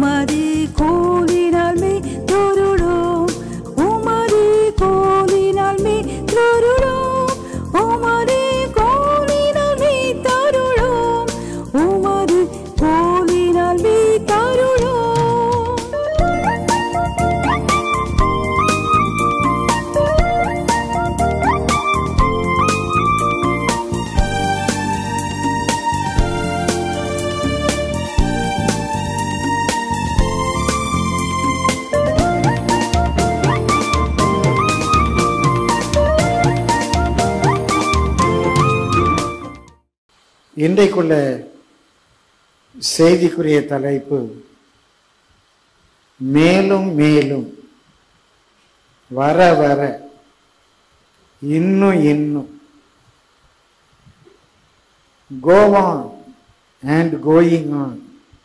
உமது கோலினால் மே தொருளோம் உமது கோலினால் மே தொருளோம் உமது கோலினால் மே தருளோம் உமது கோலினால் மே தருளோம் இன்றைக்குள்ள செய்திக்குரிய தலைப்பு மேலும் மேலும் வர வர இன்னும் இன்னும் go on and going on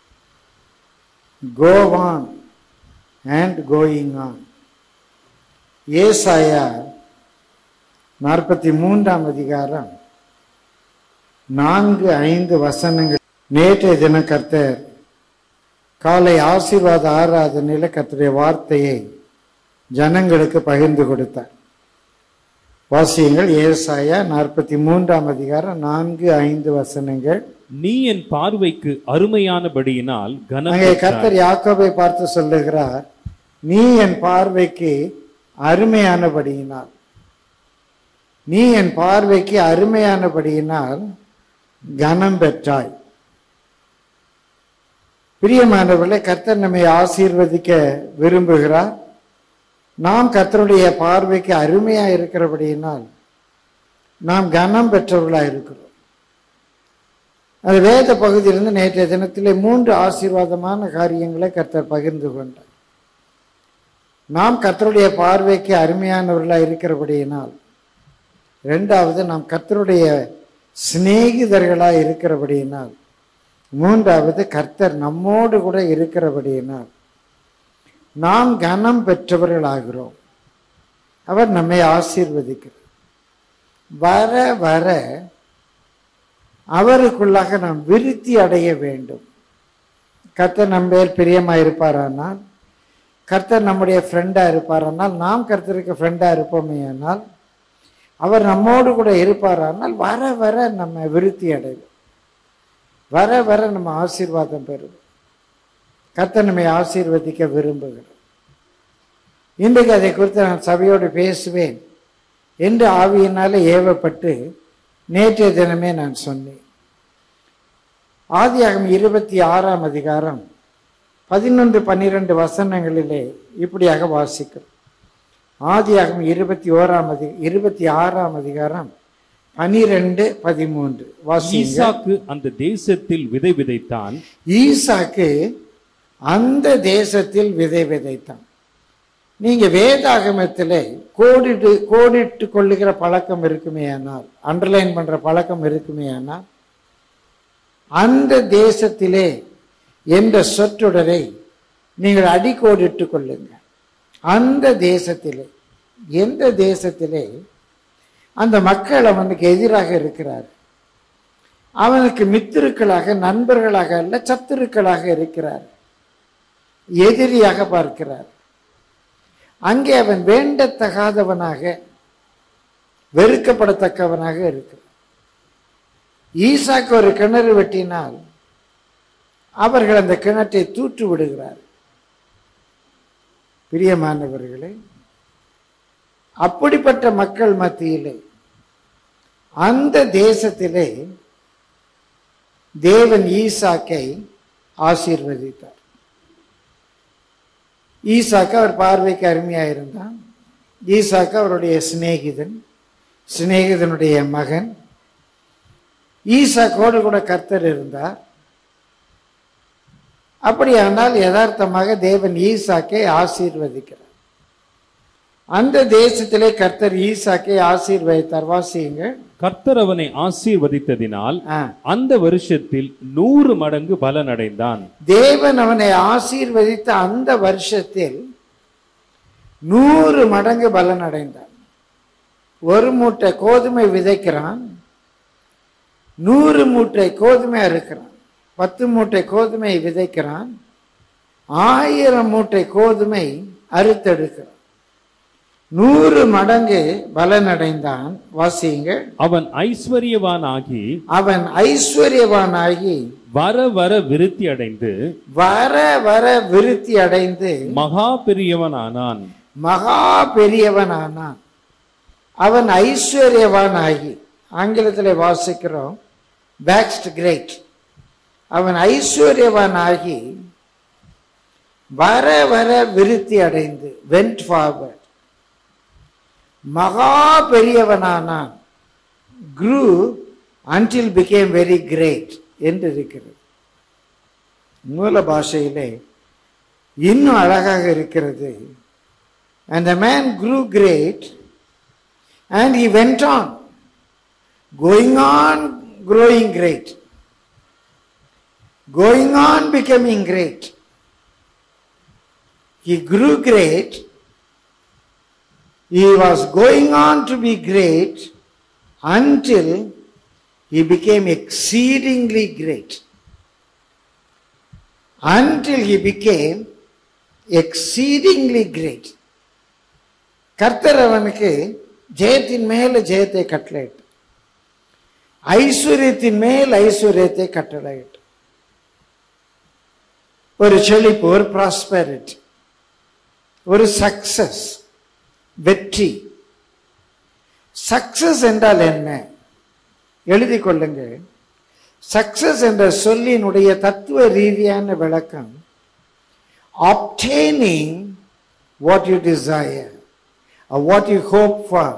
go on and going on Isaiah நாற்பத்தி மூன்றாம் அதிகாரம் நான்கு ஐந்து வசனங்கள் நேற்றைய தினம் கர்த்தர் காலை ஆசீர்வாத ஆராதனையில் கர்த்தருடைய வார்த்தையை ஜனங்களுக்கு பகிர்ந்து கொடுத்தார் வாசியங்கள் ஏசாயா நாற்பத்தி மூன்றாம் அதிகாரம் நான்கு ஐந்து வசனங்கள் நீ என் பார்வைக்கு அருமையானபடியினால் கனம் அங்கே பெற்றாய். கர்த்தர் யாக்கோபை பார்த்து சொல்லுகிறார் நீ என் பார்வைக்கு அருமையானபடியினால் நீ என் பார்வைக்கு அருமையானபடியினால் கனம் பெற்றாய் பிரியமானவர்களே கர்த்தர் நம்மை ஆசீர்வதிக்க விரும்புகிறார் நாம் கர்த்தருடைய பார்வைக்கு அருமையா இருக்கிறபடியினால் நாம் கனம் பெற்றவர்களா இருக்கிறோம் அது வேத பகுதியிலிருந்து நேற்றைய தினத்திலே மூன்று ஆசீர்வாதமான காரியங்களை கர்த்தர் பகிர்ந்து கொண்டார் நாம் கர்த்தருடைய பார்வைக்கு அருமையானவர்களா இருக்கிறபடியினால் ரெண்டாவது நாம் கர்த்தருடைய சிநேகிதர்களா இருக்கிறபடியினால் மூன்றாவது கர்த்தர் நம்மோடு கூட இருக்கிறபடியினால் நாம் கனம் பெற்றவர்களாகிறோம் அவர் நம்மை ஆசீர்வதிக்கிறார் வர வர அவருக்குள்ளாக நாம் விருத்தி அடைய வேண்டும் கர்த்தர் நம்ம பேர் பிரியமா இருப்பாரானால் கர்த்தர் நம்முடைய ஃப்ரெண்டா இருப்பாரானால் நாம் கர்த்தருக்கு ஃப்ரெண்டா இருப்போமே ஆனால் அவர் நம்மோடு கூட இருப்பாரானால் வர வர நம்ம விருத்தி அடைவோம் வர வர நம்ம ஆசீர்வாதம் பெறுவோம் கர்த்தர் நம்மை ஆசீர்வதிக்க விரும்புகிறார் இன்றைக்கு அதை குறித்து நான் சபையோடு பேசுவேன் என்று ஆவியினால ஏவப்பட்டு நேற்றைய தினமே நான் சொன்னேன் ஆதியாகம் இருபத்தி ஆறாம் அதிகாரம் பதினொன்று பன்னிரண்டு வசனங்களிலே இப்படியாக வாசிக்கிறோம் ஆதியாகம் இருபத்தி ஓராம் அதி இருபத்தி ஆறாம் அதிகாரம் பனிரெண்டு பதிமூன்று வாசிங்க ஈசாக்கு அந்த தேசத்தில் விதை விதைத்தான் ஈசாக்கு அந்த தேசத்தில் விதை விதைத்தான் நீங்க வேதாகமத்திலே கோடிட்டு கோடிட்டு கொள்ளுகிற பழக்கம் இருக்குமே ஆனால் அண்டர்லைன் பண்ற பழக்கம் இருக்குமே ஆனால் அந்த தேசத்திலே என்ற சொற்றொடரை நீங்கள் அடிக்கோடிட்டு கொள்ளுங்க அந்த தேசத்திலே எந்த தேசத்திலே அந்த மக்கள் அவனுக்கு எதிராக இருக்கிறார் அவனுக்கு மித்திருக்களாக நண்பர்களாக அல்ல சத்துருக்களாக இருக்கிறார் எதிரியாக பார்க்கிறார் அங்கே அவன் வேண்டத்தகாதவனாக வெறுக்கப்படத்தக்கவனாக இருக்கிறார் ஈசாக்கு ஒரு கிணறு வெட்டினால் அவர்கள் அந்த கிணற்றை தூற்று விடுகிறார் பிரியமானவர்களே அப்படிப்பட்ட மக்கள் மத்தியிலே அந்த தேசத்திலே தேவன் ஈசாக்கை ஆசீர்வதித்தார் ஈசாக்கு அவர் பார்வைக்கு அருமையா இருந்தான் ஈசாக்கு அவருடைய சிநேகிதன் சிநேகிதனுடைய மகன் ஈசாக்கோடு கூட கர்த்தர் இருந்தார் அப்படியானால் யதார்த்தமாக தேவன் ஈசாக்கை ஆசீர்வதிக்கிறார் அந்த தேசத்திலே கர்த்தர் ஈசாக்கை ஆசீர்வதித்தார் வாசியுங்கள் கர்த்தர் அவனை ஆசீர்வதித்ததினால் ஆ. அந்த வருஷத்தில் நூறு மடங்கு பலனடைந்தான் தேவன் அவனை ஆசீர்வதித்த அந்த வருஷத்தில் நூறு மடங்கு பலன் அடைந்தான் ஒரு மூட்டை கோதுமை விதைக்கிறான் நூறு மூட்டை கோதுமை அறுக்கிறான் பத்து மூட்டை கோதுமை விதைக்கிறான் ஆயிரம் மூட்டை கோதுமை அறுத்தெடுக்கிறான் நூறு மடங்கு பலனடைந்தான் வாசியுங்க அவன் ஐஸ்வர்யவானாகி அவன் ஐஸ்வர்யவானாகி வர வர விருத்தி அடைந்து வர வர விருத்தி அடைந்து மகா பெரியவனானான் மகா பெரியவனானான் அவன் ஐஸ்வர்யவானாகி ஆங்கிலத்தில் வாசிக்கிறோம் வேக்ஸ்ட் கிரேட் அவன் ஐஸ்வர்யவானாகி வர வர விருத்தி அடைந்து வென்ட் ஃபார்வர்ட் மகா பெரியவனானான் குரு அன்டில் பிகேம் வெரி கிரேட் என்று இருக்கிறது மூல பாஷையிலே இன்னும் அழகாக இருக்கிறது and the man grew great and he went on going on growing great going on becoming great he grew great he was going on to be great until he became exceedingly great until he became exceedingly great கர்த்தர் அவனுக்கு ஜெயத்தின் மேல ஜெயத்தை கட்டளையிட்டு ஐஸ்வர்யத்தின் மேல் ஐஸ்வர்யத்தை கட்டளையிட்டு ஒரு செழிப்பு ஒரு ப்ராஸ்பெரிட்டி ஒரு சக்சஸ் வெற்றி சக்சஸ் என்றால் என்ன எழுதி கொள்ளுங்க சக்சஸ் என்ற சொல்லினுடைய தத்துவ ரீதியான விளக்கம் obtaining what you desire or what you hope for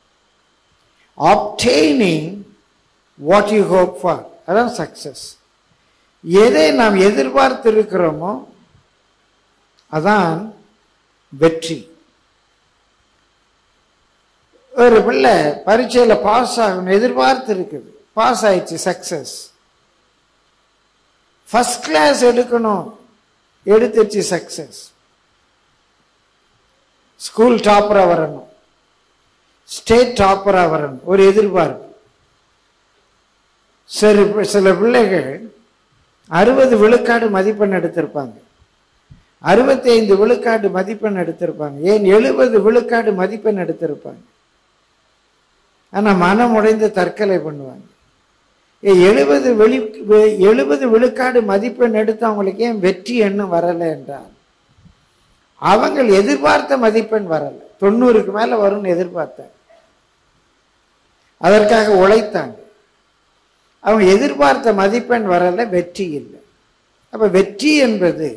obtaining what you hope for அதான் சக்சஸ் எதை நாம் எதிர்பார்த்திருக்கிறோமோ அதான் வெற்றி ஒரு பிள்ளை பரீட்சையில் பாஸ் ஆகணும் எதிர்பார்த்து இருக்குது பாஸ் ஆயிடுச்சு சக்சஸ் ஃபர்ஸ்ட் கிளாஸ் எடுக்கணும் எடுத்துச்சு சக்சஸ் ஸ்கூல் டாப்பரா வரணும் ஸ்டேட் டாப்பரா வரணும் ஒரு எதிர்பார்ப்பு சரி சில பிள்ளைகள் அறுபது விழுக்காடு மதிப்பெண் எடுத்திருப்பாங்க அறுபத்தி ஐந்து விழுக்காடு மதிப்பெண் எடுத்திருப்பாங்க ஏன் எழுபது விழுக்காடு மதிப்பெண் எடுத்திருப்பாங்க ஆனா மனம் உடைந்து தற்கொலை பண்ணுவாங்க எழுபது வெளி எழுபது விழுக்காடு மதிப்பெண் எடுத்து அவங்களுக்கு ஏன் வெற்றி எண்ணம் வரலை என்றால் அவங்க எதிர்பார்த்த மதிப்பெண் வரல தொண்ணூறுக்கு மேல வரும்னு எதிர்பார்த்தாங்க அதற்காக உழைத்தாங்க அவங்க எதிர்பார்த்த மதிப்பெண் வரல வெற்றி இல்லை அப்ப வெற்றி என்பது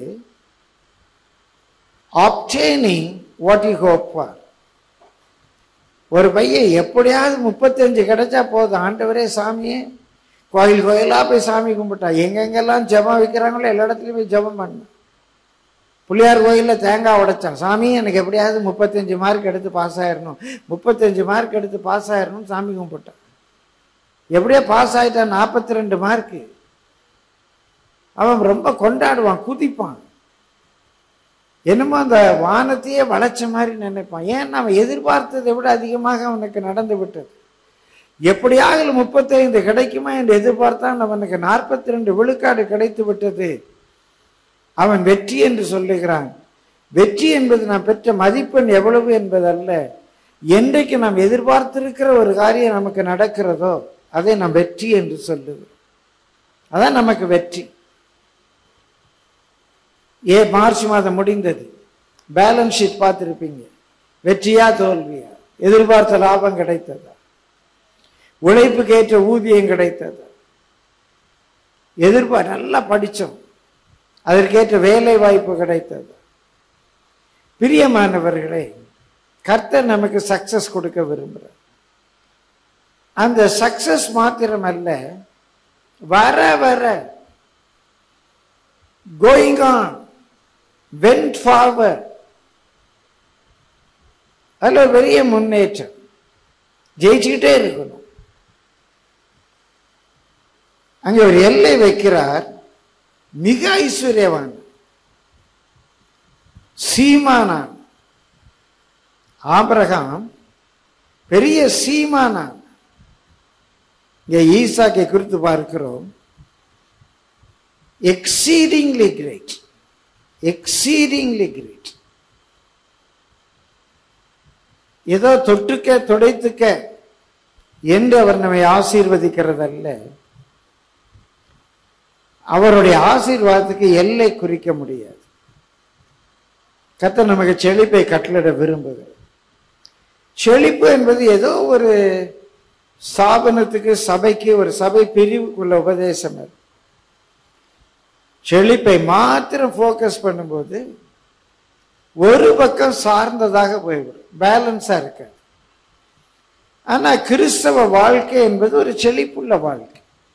obtaining what you hope for ஒரு பையன் எப்படியாவது முப்பத்தஞ்சு கிடைச்சா போதும் ஆண்டவரே சாமியே கோயில் கோயிலா போய் சாமி கும்பிட்டா எங்கெங்கெல்லாம் ஜெபம் வைக்கிறாங்களோ எல்லா இடத்துலையும் போய் ஜெபம் பண்ண பிள்ளையார் கோயிலில் தேங்காய் உடைச்சான் சாமி எனக்கு எப்படியாவது முப்பத்தஞ்சு மார்க் எடுத்து பாஸ் ஆயிடணும் முப்பத்தஞ்சு மார்க் எடுத்து பாஸ் ஆயிடணும் சாமி கும்பிட்டான் எப்படியோ பாஸ் ஆயிட்டான் நாற்பத்தி ரெண்டு மார்க்கு அவன் ரொம்ப கொண்டாடுவான் குதிப்பான் என்னமோ அந்த வானத்தையே வளைச்ச மாதிரி நினைப்பான் ஏன் அவன் எதிர்பார்த்ததை விட அதிகமாக அவனுக்கு நடந்து விட்டது எப்படியாக முப்பத்தைந்து கிடைக்குமா என்று எதிர்பார்த்தான் அவனுக்கு நாற்பத்தி ரெண்டு விழுக்காடு கிடைத்து விட்டது அவன் வெற்றி என்று சொல்லுகிறான் வெற்றி என்பது நாம் பெற்ற மதிப்பெண் எவ்வளவு என்பதல்ல என்றைக்கு நாம் எதிர்பார்த்திருக்கிற ஒரு காரியம் நமக்கு நடக்கிறதோ அதை நாம் வெற்றி என்று சொல்லுகிறோம் அதான் நமக்கு வெற்றி ஏ மார்ச் மாதம் முடிந்தது பேலன்ஸ் ஷீட் பார்த்துருப்பீங்க வெற்றியா தோல்வியா எதிர்பார்த்த லாபம் கிடைத்ததா உழைப்புக்கு ஏற்ற ஊதியம் கிடைத்தது எதிர்பார் நல்லா படித்தோம் அதற்கேற்ற வேலை வாய்ப்பு கிடைத்தது பிரியமானவர்களே கர்த்தர் நமக்கு சக்சஸ் கொடுக்க விரும்புகிறார் அந்த சக்சஸ் மாத்திரமல்ல வர வர கோயிங் ஆன் வென்ட் ஃபார்வர்ட் அதுல ஒரு பெரிய முன்னேற்றம் ஜெயிச்சுக்கிட்டே இருக்கணும் அங்கே ஒரு எல்லை வைக்கிறார் மிக ஐஸ்வர்யவான் சீமானான் ஆபிரகாம் பெரிய சீமானான் இங்கே ஈசாக்கை குறித்து பார்க்கிறோம் எக்ஸீடிங்லி கிரேட் எக்ஸீடிங்லி கிரேட் ஏதோ தொட்டுக்க துடைத்துக்க என்று அவர் நம்மை ஆசீர்வதிக்கிறதல்ல அவருடைய ஆசீர்வாதத்துக்கு எல்லை குறிக்க முடியாது கத்த நமக்கு செழிப்பை கட்டளிட விரும்புகிறார் செழிப்பு என்பது ஏதோ ஒரு ஸ்தாபனத்துக்கு சபைக்கு ஒரு சபை பிரிவுக்குள்ள உபதேசம் அது செழிப்பை மாத்திரம் ஃபோக்கஸ் பண்ணும்போது ஒரு பக்கம் சார்ந்ததாக போய்விடும் பேலன்ஸா இருக்க ஆனா கிறிஸ்தவ வாழ்க்கை என்பது ஒரு செழிப்புள்ள வாழ்க்கை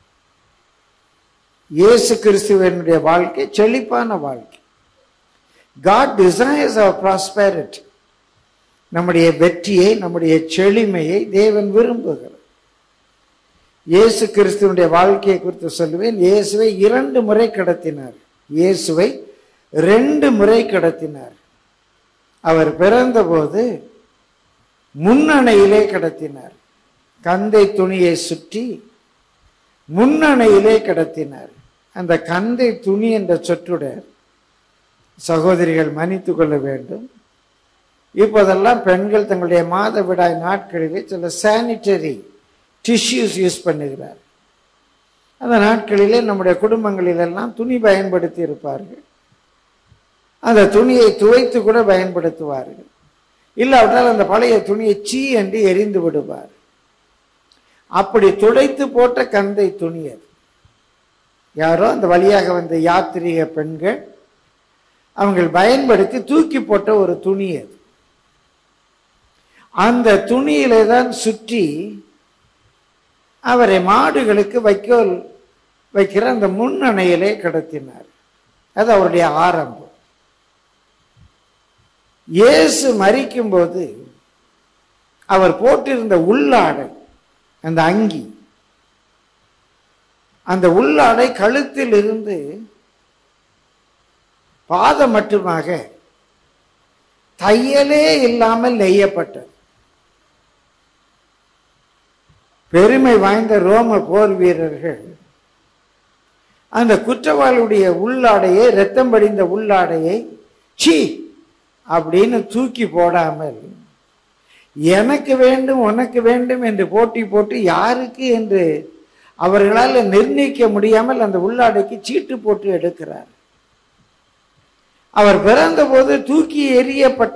இயேசு கிறிஸ்துவனுடைய வாழ்க்கை செழிப்பான வாழ்க்கை காட் டிசைர்ஸ் அவர் ப்ராஸ்பெரிட்டி நம்முடைய வெற்றியை நம்முடைய செழிமையை தேவன் விரும்புகிறார் இயேசு கிறிஸ்துவனுடைய வாழ்க்கையை குறித்து சொல்லுவேன் இயேசுவை இரண்டு முறை கடத்தினார் இயேசுவை ரெண்டு முறை கடத்தினார் அவர் பிறந்தபோது முன்னணையிலே கடத்தினார் கந்தை துணியை சுற்றி முன்னணையிலே கடத்தினார் அந்த கந்தை துணி என்ற சொற்றுடர் சகோதரிகள் மன்னித்து கொள்ள வேண்டும் இப்போதெல்லாம் பெண்கள் தங்களுடைய மாதவிடாய் நாட்களிலே சில சானிட்டரி டிஷ்யூஸ் யூஸ் பண்ணுகிறார் அந்த நாட்களிலே நம்முடைய குடும்பங்களிலெல்லாம் துணி பயன்படுத்தி இருப்பார்கள் அந்த துணியை துவைத்து கூட பயன்படுத்துவார்கள் இல்லாவிட்டால் அந்த பழைய துணியை சீ என்று எரிந்து விடுவார் அப்படி துடைத்து போட்ட கந்தை துணி அது யாரோ அந்த வழியாக வந்த யாத்திரிக பெண்கள் அவங்கள் பயன்படுத்தி தூக்கி போட்ட ஒரு துணி அது அந்த துணியிலே தான் சுற்றி அவரை மாடுகளுக்கு வைக்கோல் வைக்கிற அந்த முன்னணையிலே கடத்தினார் அது அவருடைய ஆரம்பம் இயேசு மறிக்கும்போது அவர் போட்டிருந்த உள்ளாடை அந்த அங்கி அந்த உள்ளாடை கழுத்தில் இருந்து பாதம் மட்டுமாக தையலே இல்லாமல் நெய்யப்பட்டது பெருமை வாய்ந்த ரோம போர் வீரர்கள் அந்த குற்றவாளியுடைய உள்ளாடையை ரத்தம் படிந்த உள்ளாடையை சீ அப்படின்னு தூக்கி போடாமல் எனக்கு வேண்டும் உனக்கு வேண்டும் என்று போட்டி போட்டு யாருக்கு என்று அவர்களால் நிர்ணயிக்க முடியாமல் அந்த உள்ளாடைக்கு சீட்டு போட்டு எடுக்கிறார் அவர் பிறந்தபோது தூக்கி எறியப்பட்ட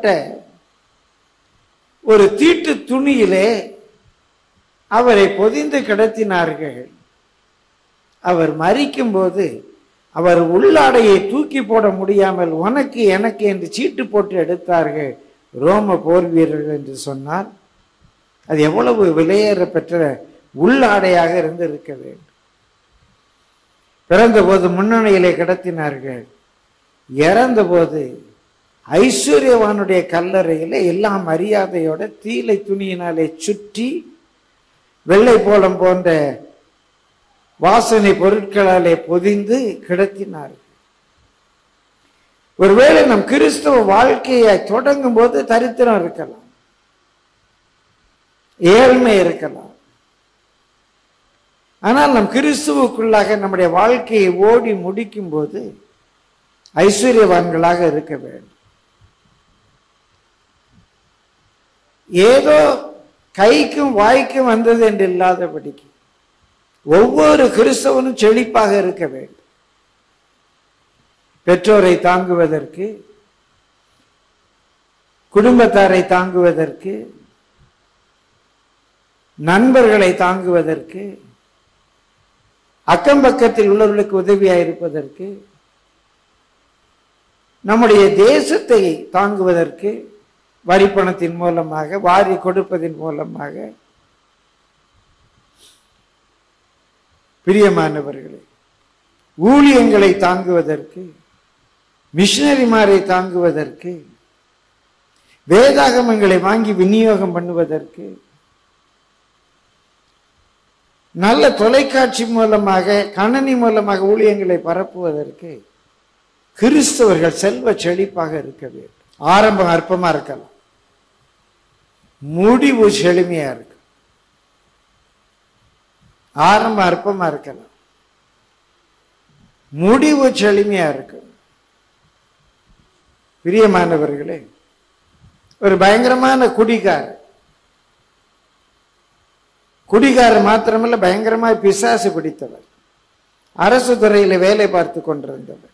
ஒரு தீட்டு துணியிலே அவரை பொதிந்து கிடத்தினார்கள் அவர் மறிக்கும்போது அவர் உள்ளாடையை தூக்கி போட முடியாமல் உனக்கு எனக்கு என்று சீட்டு போட்டு எடுத்தார்கள் ரோம போர் வீரர்கள் என்று சொன்னால் அது எவ்வளவு விலையேற பெற்ற உள்ளாடையாக இருந்து இருக்க வேண்டும் பிறந்தபோது முன்னணியிலே கிடத்தினார்கள் இறந்தபோது ஐஸ்வர்யவானுடைய கல்லறையில எல்லாம் மரியாதையோட தீலை துணியினாலே சுற்றி வெள்ளை போலம் போன்ற வாசனை பொருட்களாலே பொதிந்து கிடத்தினார்கள் ஒருவேளை நம் கிறிஸ்தவ வாழ்க்கையை தொடங்கும் போது தரித்திரம் இருக்கலாம் ஏழ்மை இருக்கலாம் ஆனால் நம் கிறிஸ்துவுக்குள்ளாக நம்முடைய வாழ்க்கையை ஓடி முடிக்கும் போது ஐஸ்வர்யவான்களாக இருக்க வேண்டும் ஏதோ கைக்கும் வாய்க்கும் வந்தது என்று இல்லாதபடிக்கு ஒவ்வொரு கிறிஸ்தவனும் செழிப்பாக இருக்க வேண்டும் பெற்றோரை தாங்குவதற்கு குடும்பத்தாரை தாங்குவதற்கு நண்பர்களை தாங்குவதற்கு அக்கம் பக்கத்தில் உள்ளவர்களுக்கு உதவியாக இருப்பதற்கு நம்முடைய தேசத்தை தாங்குவதற்கு வரிப்பணத்தின் மூலமாக வாரி கொடுப்பதன் மூலமாக பிரியமானவர்களே ஊழியங்களை தாங்குவதற்கு மிஷினரிமாரை தாங்குவதற்கு வேதாகமங்களை வாங்கி விநியோகம் பண்ணுவதற்கு நல்ல தொலைக்காட்சி மூலமாக கணனி மூலமாக ஊழியங்களை பரப்புவதற்கு கிறிஸ்தவர்கள் செல்வ செழிப்பாக இருக்க வேண்டும் ஆரம்பம் அற்பமா இருக்கலாம் முடிவு செழுமையா இருக்கு ஆரம்பம் அற்பமா இருக்கலாம் முடிவு செழுமையா இருக்கு பிரியமானவர்களே ஒரு பயங்கரமான குடிகார் குடிகாரர் மாத்திரமல்ல பயங்கரமாய் பிசாசு பிடித்தவர் அரசு துறையில வேலை பார்த்து கொண்டிருந்தவர்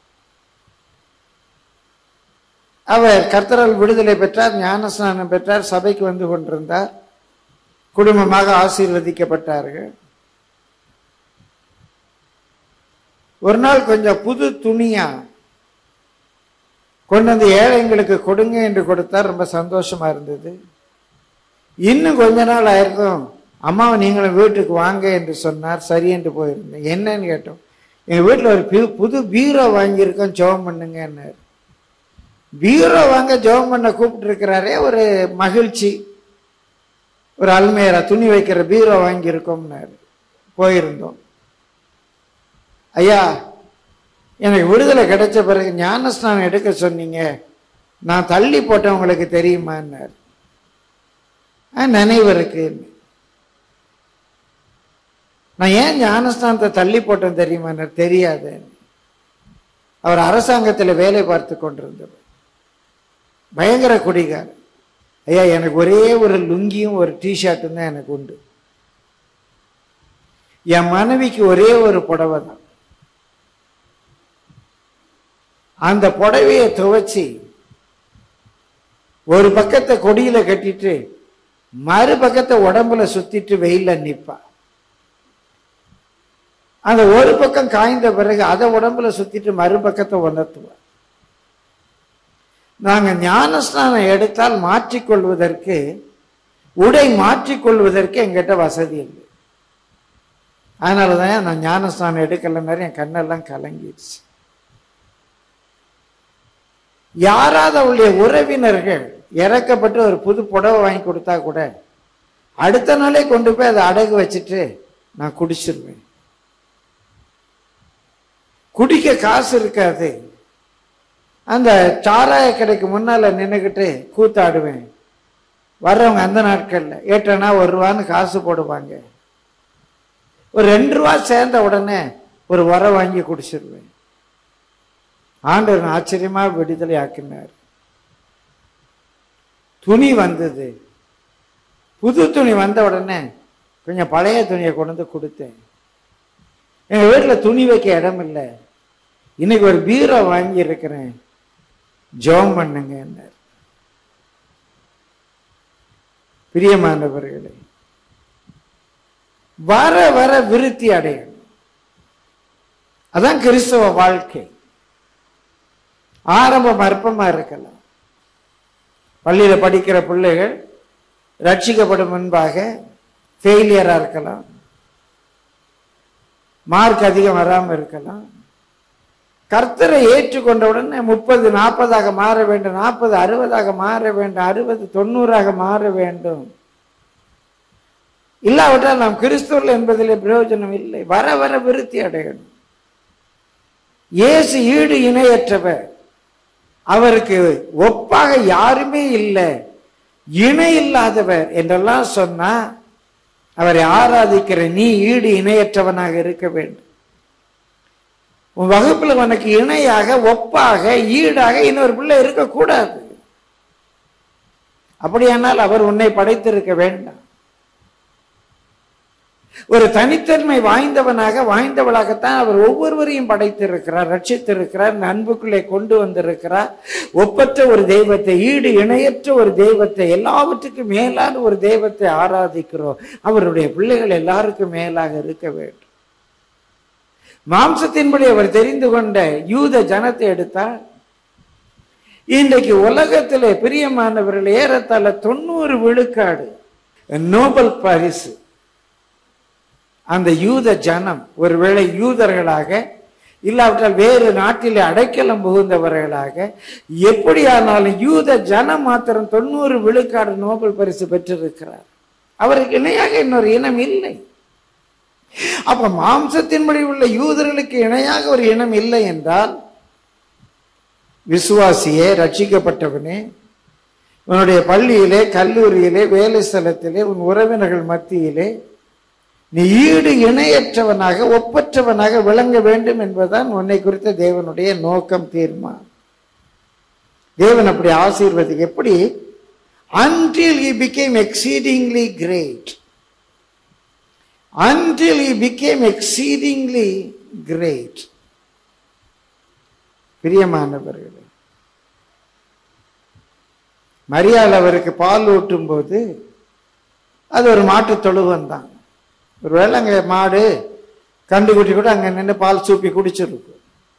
அவர் கர்த்தரால் விடுதலை பெற்றார் ஞானஸ்நானம் பெற்றார் சபைக்கு வந்து கொண்டிருந்தார் குடும்பமாக ஆசீர்வதிக்கப்பட்டார்கள் ஒரு நாள் கொஞ்சம் புது துணியா கொண்டு வந்து ஏழைங்களுக்கு கொடுங்க என்று கொடுத்தார் ரொம்ப சந்தோஷமா இருந்தது இன்னும் கொஞ்ச நாள் ஆயிருக்கும் அம்மாவை நீங்களும் வீட்டுக்கு வாங்க என்று சொன்னார் சரி என்று போயிருந்தேன் என்னன்னு கேட்டோம் எங்க வீட்டில் ஒரு பு- புது பீரோ வாங்கியிருக்கோம் ஜெபம் பண்ணுங்கன்னாரு பீரோ வாங்க ஜெபம் பண்ண கூப்பிட்டு இருக்கிறாரே ஒரு மகிழ்ச்சி ஒரு அல்மேரா துணி வைக்கிற பீரோ வாங்கியிருக்கோம்னாரு போயிருந்தோம் ஐயா எனக்கு விடுதலை கிடைச்ச பிறகு ஞானஸ்நானம் எடுக்க சொன்னீங்க நான் தள்ளி போட்டேன் உங்களுக்கு தெரியுமான்னாரு "ஆ, நினைவு இருக்கு நான் ஏன் ஞானஸ்நானத்தை தள்ளி போட்டேன் தெரியுமான்னாரு தெரியாது அவர் அரசாங்கத்தில் வேலை பார்த்து கொண்டிருந்தவர் பயங்கர குடிகாரர் ஐயா எனக்கு ஒரே ஒரு லுங்கியும் ஒரு டிஷர்ட்டும் தான் எனக்கு உண்டு என் மனைவிக்கு ஒரே ஒரு புடவை தான் அந்த புடவையை துவைச்சி ஒரு பக்கத்தை கொடியில கட்டிட்டு மறு பக்கத்தை உடம்புல சுத்திட்டு வெயில்ல நிப்பா அந்த ஒரு பக்கம் காய்ந்த பிறகு அதை உடம்புல சுத்திட்டு மறுபக்கத்தை உணர்த்துவா நாங்க ஞானஸ்நானம் எடுத்தால் மாற்றிக்கொள்வதற்கு உடை மாற்றிக்கொள்வதற்கு எங்கிட்ட வசதி இல்லை அதனாலதான் நான் ஞானஸ்நானம் எடுக்கலைன்னாரு என் கண்ணெல்லாம் கலங்கிடுச்சு யாராவது அவளுடைய உறவினர்கள் இறக்கப்பட்டு ஒரு புது புடவை வாங்கி கொடுத்தா கூட அடுத்த நாளே கொண்டு போய் அதை அடகு வச்சுட்டு நான் குடிச்சிருவேன் குடிக்க காசு இருக்காது அந்த சாராய கடைக்கு முன்னால நின்னுக்கிட்டு கூத்தாடுவேன் வர்றவங்க அந்த நாட்கள்ல ஏட்டனா ஒரு ரூபான்னு காசு போடுவாங்க ஒரு ரெண்டு ரூபா சேர்ந்த உடனே ஒரு வர வாங்கி குடிச்சிருவேன் ஆண்டவர் ஆச்சரியமா விடுதலை ஆக்கினார் துணி வந்தது புது துணி வந்த உடனே கொஞ்சம் பழைய துணியை கொண்டு வந்து கொடுத்தேன் எங்க வீட்டுல துணி வைக்க இடம் இல்லை இன்னைக்கு ஒரு பீரோ வாங்கி இருக்கிறேன் ஜோம் பண்ணுங்க பிரியமானவர்களே வர வர விருத்தி அடையணும் அதான் கிறிஸ்தவ வாழ்க்கை ஆரம்பம் அற்பமா இருக்கலாம் பள்ளியில படிக்கிற பிள்ளைகள் ரட்சிக்கப்படும் முன்பாக ஃபெயிலியரா இருக்கலாம் மார்க் அதிகம் வராம இருக்கலாம் கர்த்தரை ஏற்றுக்கொண்ட உடனே முப்பது நாற்பதாக மாற வேண்டும் நாற்பது அறுபதாக மாற வேண்டும் அறுபது தொண்ணூறாக மாற வேண்டும் இல்லாவிட்டால் நாம் கிறிஸ்துவர்கள் என்பதிலே பிரயோஜனம் இல்லை வர வர விருத்தி அடையணும் இயேசு ஈடு இணையற்றவர் அவருக்கு ஒப்பாக யாருமே இல்லை இணை இல்லாதவர் என்றெல்லாம் சொன்னா அவரை ஆராதிக்கிற நீ ஈடு இணையற்றவனாக இருக்க வேண்டும் உன் வகுப்புல உனக்கு இணையாக ஒப்பாக ஈடாக இன்னொரு பிள்ளை இருக்கக்கூடாது அப்படியானால் அவர் உன்னை படைத்திருக்க வேண்டாம் ஒரு தனித்தன்மை வாய்ந்தவனாக வாய்ந்தவளாகத்தான் அவர் ஒவ்வொருவரையும் படைத்திருக்கிறார் ரட்சித்திருக்கிறார் அன்புக்குள்ளே கொண்டு வந்திருக்கிறார் ஒப்பற்ற ஒரு தெய்வத்தை ஈடு இணையற்ற ஒரு தெய்வத்தை எல்லாவற்றுக்கும் மேலான ஒரு தெய்வத்தை ஆராதிக்கிறோம் அவருடைய பிள்ளைகள் எல்லாருக்கும் மேலாக இருக்க வேண்டும் மாம்சத்தின்படி அவர் தெரிந்து கொண்ட யூத ஜனத்தை எடுத்தால் இன்றைக்கு உலகத்திலே பிரியமானவர்கள் ஏறத்தாழ தொண்ணூறு விழுக்காடு நோபல் பரிசு அந்த யூத ஜனம் ஒருவேளை யூதர்களாக இல்லாவிட்டால் வேறு நாட்டிலே அடைக்கலம் புகுந்தவர்களாக எப்படியானாலும் யூத ஜனம் மாத்திரம் தொண்ணூறு விழுக்காடு நோபல் பரிசு பெற்றிருக்கிறார் அவருக்கு இணையாக இன்னொரு இனம் இல்லை அப்ப மாம்சத்தின்படி உள்ள யூதர்களுக்கு இணையாக ஒரு இனம் இல்லை என்றால் விசுவாசியே ரட்சிக்கப்பட்டவனே உன்னுடைய பள்ளியிலே கல்லூரியிலே வேலை ஸ்தலத்திலே உன் உறவினர்கள் மத்தியிலே நீ ஈடு இணையற்றவனாக ஒப்பற்றவனாக விளங்க வேண்டும் என்பதுதான் உன்னை குறித்த தேவனுடைய நோக்கம் தீர்மானம் தேவன் அப்படி ஆசீர்வதிக்க எப்படி until he became exceedingly great until he became exceedingly great பிரியமானவர்களே மரியாள் அவருக்கு பால் ஊட்டும் போது அது ஒரு மாட்டு தொழுவம் தான் ஒருவேளை அங்கே மாடு கண்டுகுட்டி கூட அங்கே நின்று பால் சூப்பி குடிச்சிருக்கு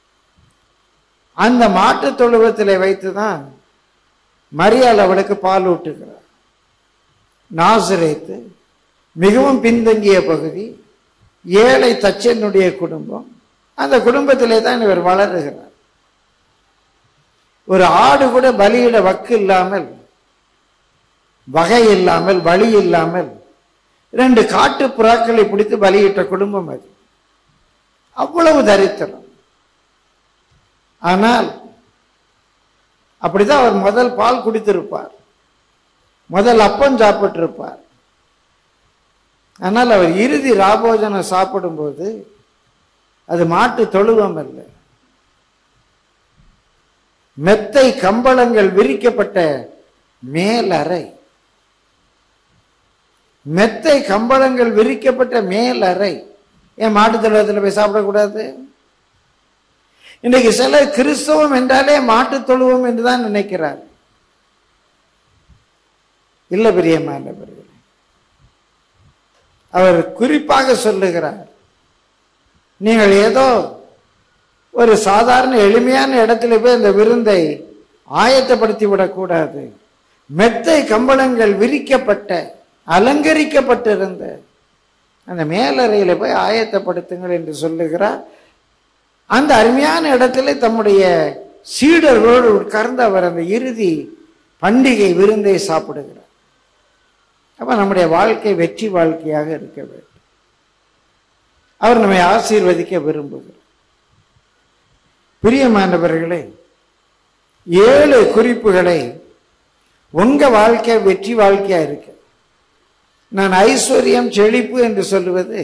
அந்த மாட்டு தொழுவத்தில் வைத்து தான் மரியாள் அவளுக்கு பால் ஊட்டுகிறார் நாசரேத்து மிகவும் பின்தங்கிய பகுதி ஏழை தச்சனுடைய குடும்பம் அந்த குடும்பத்திலே தான் இவர் வளருகிறார் ஒரு ஆடு கூட பலியிட வக்கு இல்லாமல் வகை இல்லாமல் வழி இல்லாமல் ரெண்டு காட்டு புறாக்களை பிடித்து பலியிட்ட குடும்பம் அது அவ்வளவு தரித்திரம் ஆனால் அப்படிதான் அவர் முதல் பால் குடித்திருப்பார் முதல் அப்பம் சாப்பிட்டிருப்பார் ஆனால் அவர் இறுதி ராபோஜனம் சாப்பிடும்போது அது மாட்டு தொழுவம் அல்ல மெத்தை கம்பளங்கள் விரிக்கப்பட்ட மேலறை மெத்தை கம்பளங்கள் விரிக்கப்பட்ட மேலறை ஏன் மாட்டு தொழுவத்தில் போய் சாப்பிடக்கூடாது இன்னைக்கு சிலர் கிறிஸ்தவம் என்றாலே மாட்டு தொழுவம் என்றுதான் நினைக்கிறார் இல்ல பிரியமானவர்களே அவர் குறிப்பாக சொல்லுகிறார் நீங்கள் ஏதோ ஒரு சாதாரண எளிமையான இடத்துல போய் இந்த விருந்தை ஆயத்தப்படுத்தி விடக்கூடாது மெத்தை கம்பளங்கள் விரிக்கப்பட்ட அலங்கரிக்கப்பட்டிருந்த அந்த மேலறையில போய் ஆயத்தப்படுத்துங்கள் என்று சொல்லுகிறார் அந்த அருமையான இடத்துல தம்முடைய சீடர்களோடு உட்கார்ந்து அவர் அந்த இறுதி பண்டிகை விருந்தை சாப்பிடுகிறார் அப்ப நம்முடைய வாழ்க்கை வெற்றி வாழ்க்கையாக இருக்க வேண்டும் அவர் நம்மை ஆசீர்வதிக்க விரும்புகிறார் பிரியமானவர்களே ஏழு குறிப்புகளை உங்க வாழ்க்கை வெற்றி வாழ்க்கையா இருக்கு நான் ஐஸ்வர்யம் செழிப்பு என்று சொல்லுவது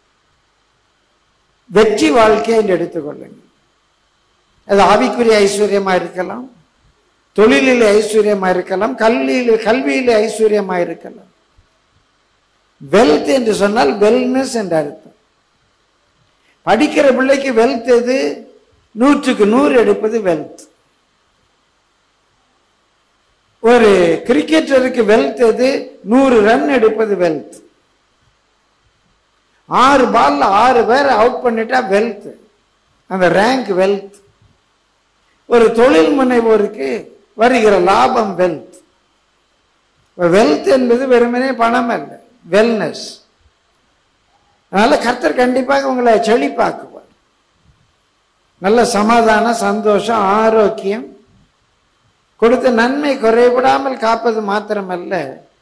வெற்றி வாழ்க்கை என்று எடுத்துக்கொள்ளுங்கள் அது ஆவிக்குரிய ஐஸ்வர்யமா இருக்கலாம் தொழிலில் ஐஸ்வர்யமா இருக்கலாம் கல்வியில் கல்வியில் ஐஸ்வர்யமா இருக்கலாம் வெல்த் என்று சொன்னால் வெல்னஸ் என்ற அர்த்தம் படிக்கிற பிள்ளைக்கு வெல்த் எது நூற்றுக்கு நூறு எடுப்பது வெல்த் ஒரு கிரிக்கெட்டருக்கு வெல்த் எது நூறு ரன் எடுப்பது வெல்த் ஆறு பால்ல ஆறு பேர் அவுட் பண்ணிட்டா வெல்த் அந்த ரேங்க் வெல்த் ஒரு தொழில் முனைவோருக்கு வருகிற லாபம் வெல்த் வெல்த் என்பது வெறுமனே பணம் அல்ல வெல்னஸ் அதனால கர்த்தர் கண்டிப்பாக உங்களை செழிப்பாக்குவார் நல்ல சமாதானம் சந்தோஷம் ஆரோக்கியம் கொடுத்த நன்மை குறைபடாமல் காப்பது மாத்திரமல்ல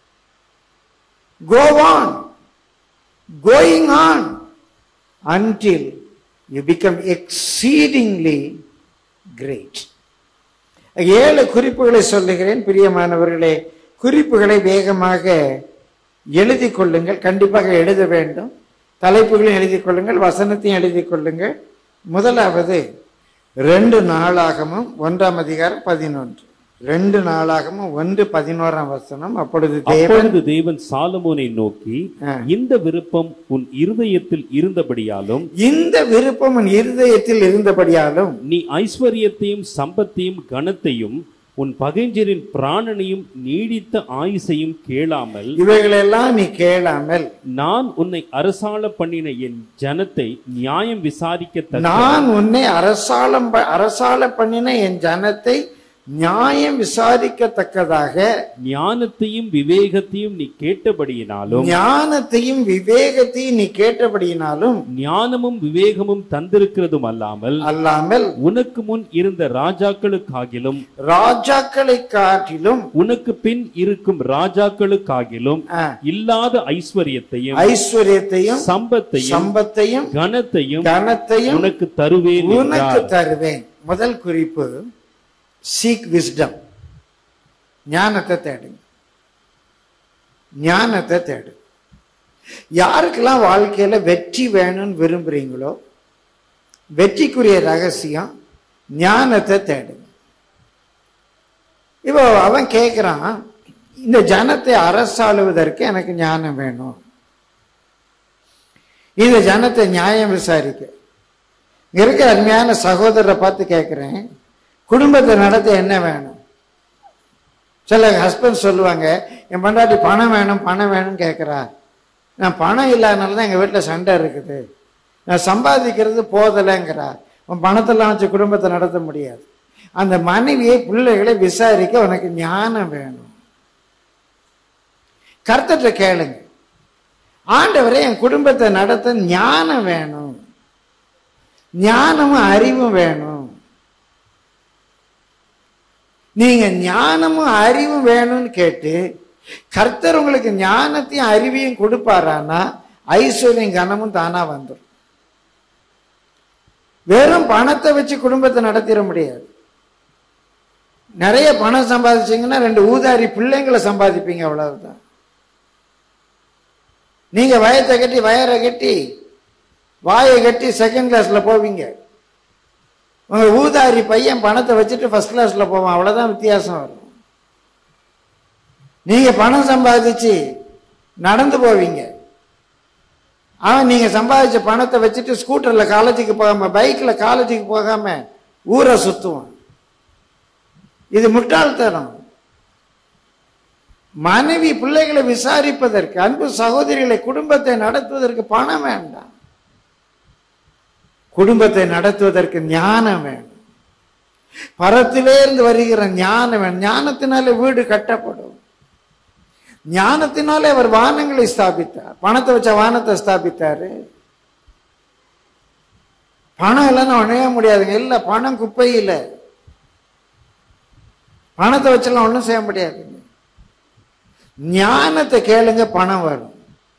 go on going on until you become exceedingly great ஏழு குறிப்புகளை சொல்லுகிறேன் பிரியமானவர்களே குறிப்புகளை வேகமாக எழுதி கொள்ளுங்கள் கண்டிப்பாக எழுத வேண்டும் தலைப்புகளையும் எழுதி கொள்ளுங்கள் வசனத்தையும் எழுதி கொள்ளுங்கள் முதலாவது ரெண்டு நாளாகமும் ஒன்றாம் அதிகாரம் பதினொன்று ரெண்டு நாளாகமும் ஒன்று பதினோராம் வசனம் அப்பொழுது தேவன் அப்பொழுது தேவன் சாலமோனை நோக்கி ஆ. இந்த விருப்பம் உன் இருதயத்தில் இருந்தபடியாலும் இந்த விருப்பம் உன் இருதயத்தில் இருந்தபடியாலும் நீ ஐஸ்வர்யத்தையும் சம்பத்தையும் கனத்தையும் உன் பகைஞரின் பிராணனையும் நீடித்த ஆயுசையும் கேளாமல் இவைகளெல்லாம் நீ கேளாமல் நான் உன்னை அரசாள பண்ணின என் ஜனத்தை நியாயம் விசாரிக்க நான் உன்னை அரசாளம் ப- அரசாள பண்ணின என் ஜனத்தை நியாயம் விசாரிக்கத்தக்கதாக ஞானத்தையும் விவேகத்தையும் நீ கேட்டபடியினாலும் ஞானத்தையும் விவேகத்தையும் நீ கேட்டபடியினாலும் ஞானமும் விவேகமும் தந்திருக்கிறதும் அல்லாமல் அல்லாமல் உனக்கு முன் இருந்த ராஜாக்களுக்காகிலும் ராஜாக்களை காட்டிலும் உனக்கு பின் இருக்கும் ராஜாக்களுக்காகிலும் ஆ, இல்லாத ஐஸ்வர்யத்தையும் ஐஸ்வர்யத்தையும் சம்பத்தையும் சம்பத்தையும் கனத்தையும் கனத்தையும் உனக்கு தருவேன் உனக்கு என்றார் தருவேன் முதல் குறிப்பு சீக் விஸ்டம் ஞானத்தை தேடுங்க ஞானத்தை தேடு யாருக்கெல்லாம் வாழ்க்கையில வெற்றி வேணும்னு விரும்புறீங்களோ வெற்றிக்குரிய ரகசியம் ஞானத்தை தேடுங்க இப்போ அவன் கேட்குறான் இந்த ஜனத்தை அரசாளுவதற்கு எனக்கு ஞானம் வேணும் இந்த ஜனத்தை நியாயம் விசாரிக்க இங்க இருக்க அருமையான சகோதரரை பார்த்து கேட்குறேன் குடும்பத்தை நடத்த என்ன வேணும் சில ஹஸ்பண்ட் சொல்லுவாங்க என் பொண்டாட்டி பணம் வேணும் பணம் வேணும்னு கேட்குறா நான் பணம் இல்லாதனால தான் எங்கள் வீட்டில் சண்டை இருக்குது நான் சம்பாதிக்கிறது போதலைங்கிறா உன் பணத்தெல்லாம் வச்சு குடும்பத்தை நடத்த முடியாது அந்த மனைவியை பிள்ளைகளை விசாரிக்க உனக்கு ஞானம் வேணும் கர்த்தத்தை கேளுங்க ஆண்டவரே என் குடும்பத்தை நடத்த ஞானம் வேணும் ஞானமும் அறிவும் வேணும் நீங்க ஞானமும் அறிவும் வேணும்னு கேட்டு கர்த்தர் உங்களுக்கு ஞானத்தையும் அறிவையும் கொடுப்பாரானா ஐஸ்வர்யம் கனமும் தானா வந்துடும் வெறும் பணத்தை வச்சு குடும்பத்தை நடத்திட முடியாது நிறைய பணம் சம்பாதிச்சீங்கன்னா ரெண்டு ஊதாரி பிள்ளைங்களை சம்பாதிப்பீங்க அவ்வளவுதான் நீங்க வயத்தை கட்டி வயரை கட்டி வாயை கட்டி செகண்ட் கிளாஸ்ல போவீங்க உங்க ஊதாரி பையன் பணத்தை வச்சுட்டு ஃபர்ஸ்ட் கிளாஸ்ல போவான் அவ்வளவுதான் வித்தியாசம் வரும் நீங்க பணம் சம்பாதிச்சு நடந்து போவீங்க அவன் நீங்க சம்பாதிச்ச பணத்தை வச்சுட்டு ஸ்கூட்டர்ல காலேஜுக்கு போகாம பைக்ல காலேஜுக்கு போகாம ஊரை சுத்துவான் இது முட்டாள்தனம் மனைவி பிள்ளைகளை விசாரிப்பதற்கு அன்பு சகோதரிகளை குடும்பத்தை நடத்துவதற்கு பணம் வேண்டாம் குடும்பத்தை நடத்துவதற்கு ஞானம் வேணும் பரத்திலே இருந்து வருகிற ஞானம் வேணும் ஞானத்தினாலே வீடு கட்டப்படும் ஞானத்தினாலே அவர் வானங்களை ஸ்தாபித்தார் பணத்தை வச்ச வானத்தை ஸ்தாபித்தாரு பணம் இல்லைன்னா உணைய முடியாதுங்க இல்ல பணம் குப்பையில் பணத்தை வச்செல்லாம் ஒன்றும் செய்ய முடியாதுங்க ஞானத்தை கேளுங்க பணம் வரும்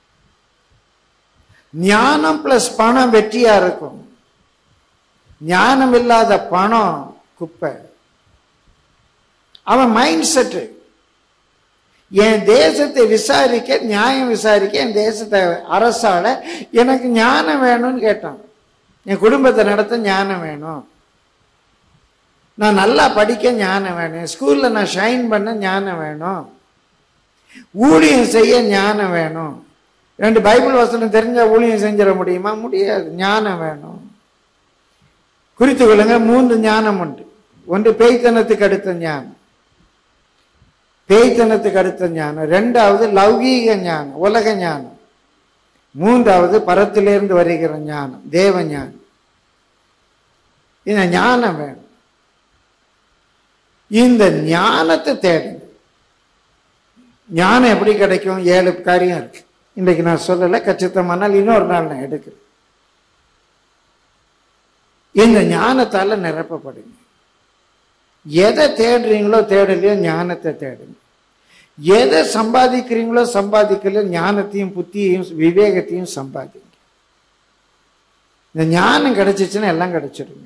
ஞானம் பிளஸ் பணம் வெற்றியா இருக்கும் ஞானம் இல்லாத பணம் குப்பை அவன் மைண்ட் செட்டு என் தேசத்தை விசாரிக்க நியாயம் விசாரிக்க என் தேசத்தை அரசால எனக்கு ஞானம் வேணும்னு கேட்டான் என் குடும்பத்தை நடத்த ஞானம் வேணும் நான் நல்லா படிக்க ஞானம் வேணும் ஸ்கூல்ல நான் ஷைன் பண்ண ஞானம் வேணும் ஊழியம் செய்ய ஞானம் வேணும் ரெண்டு பைபிள் வசனம் தெரிஞ்சா ஊழியம் செஞ்சிட முடியுமா முடியாது ஞானம் வேணும் குறித்து கொள்ளுங்க மூன்று ஞானம் உண்டு ஒன்று பேய்த்தனத்துக்கு அடுத்த ஞானம் பேய்த்தனத்துக்கு அடுத்த ஞானம் ரெண்டாவது லௌகீக ஞானம் உலக ஞானம் மூன்றாவது பரத்திலிருந்து வருகிற ஞானம் தேவ ஞானம் இந்த ஞானம் வேணும் இந்த ஞானத்தை தேடுங்க ஞானம் எப்படி கிடைக்கும் ஏழு காரியம் இருக்கு இன்றைக்கு நான் சொல்லலை கச்சித்தமானால் இன்னொரு நாள் நான் எடுக்கிறேன் இந்த ஞானத்தால நிரப்பப்படுங்க எதை தேடுறீங்களோ தேடலையோ ஞானத்தை தேடுங்க எதை சம்பாதிக்கிறீங்களோ சம்பாதிக்கலையோ ஞானத்தையும் புத்தியையும் விவேகத்தையும் சம்பாதிங்க இந்த ஞானம் கிடைச்சிச்சுன்னா எல்லாம் கிடைச்சிடுங்க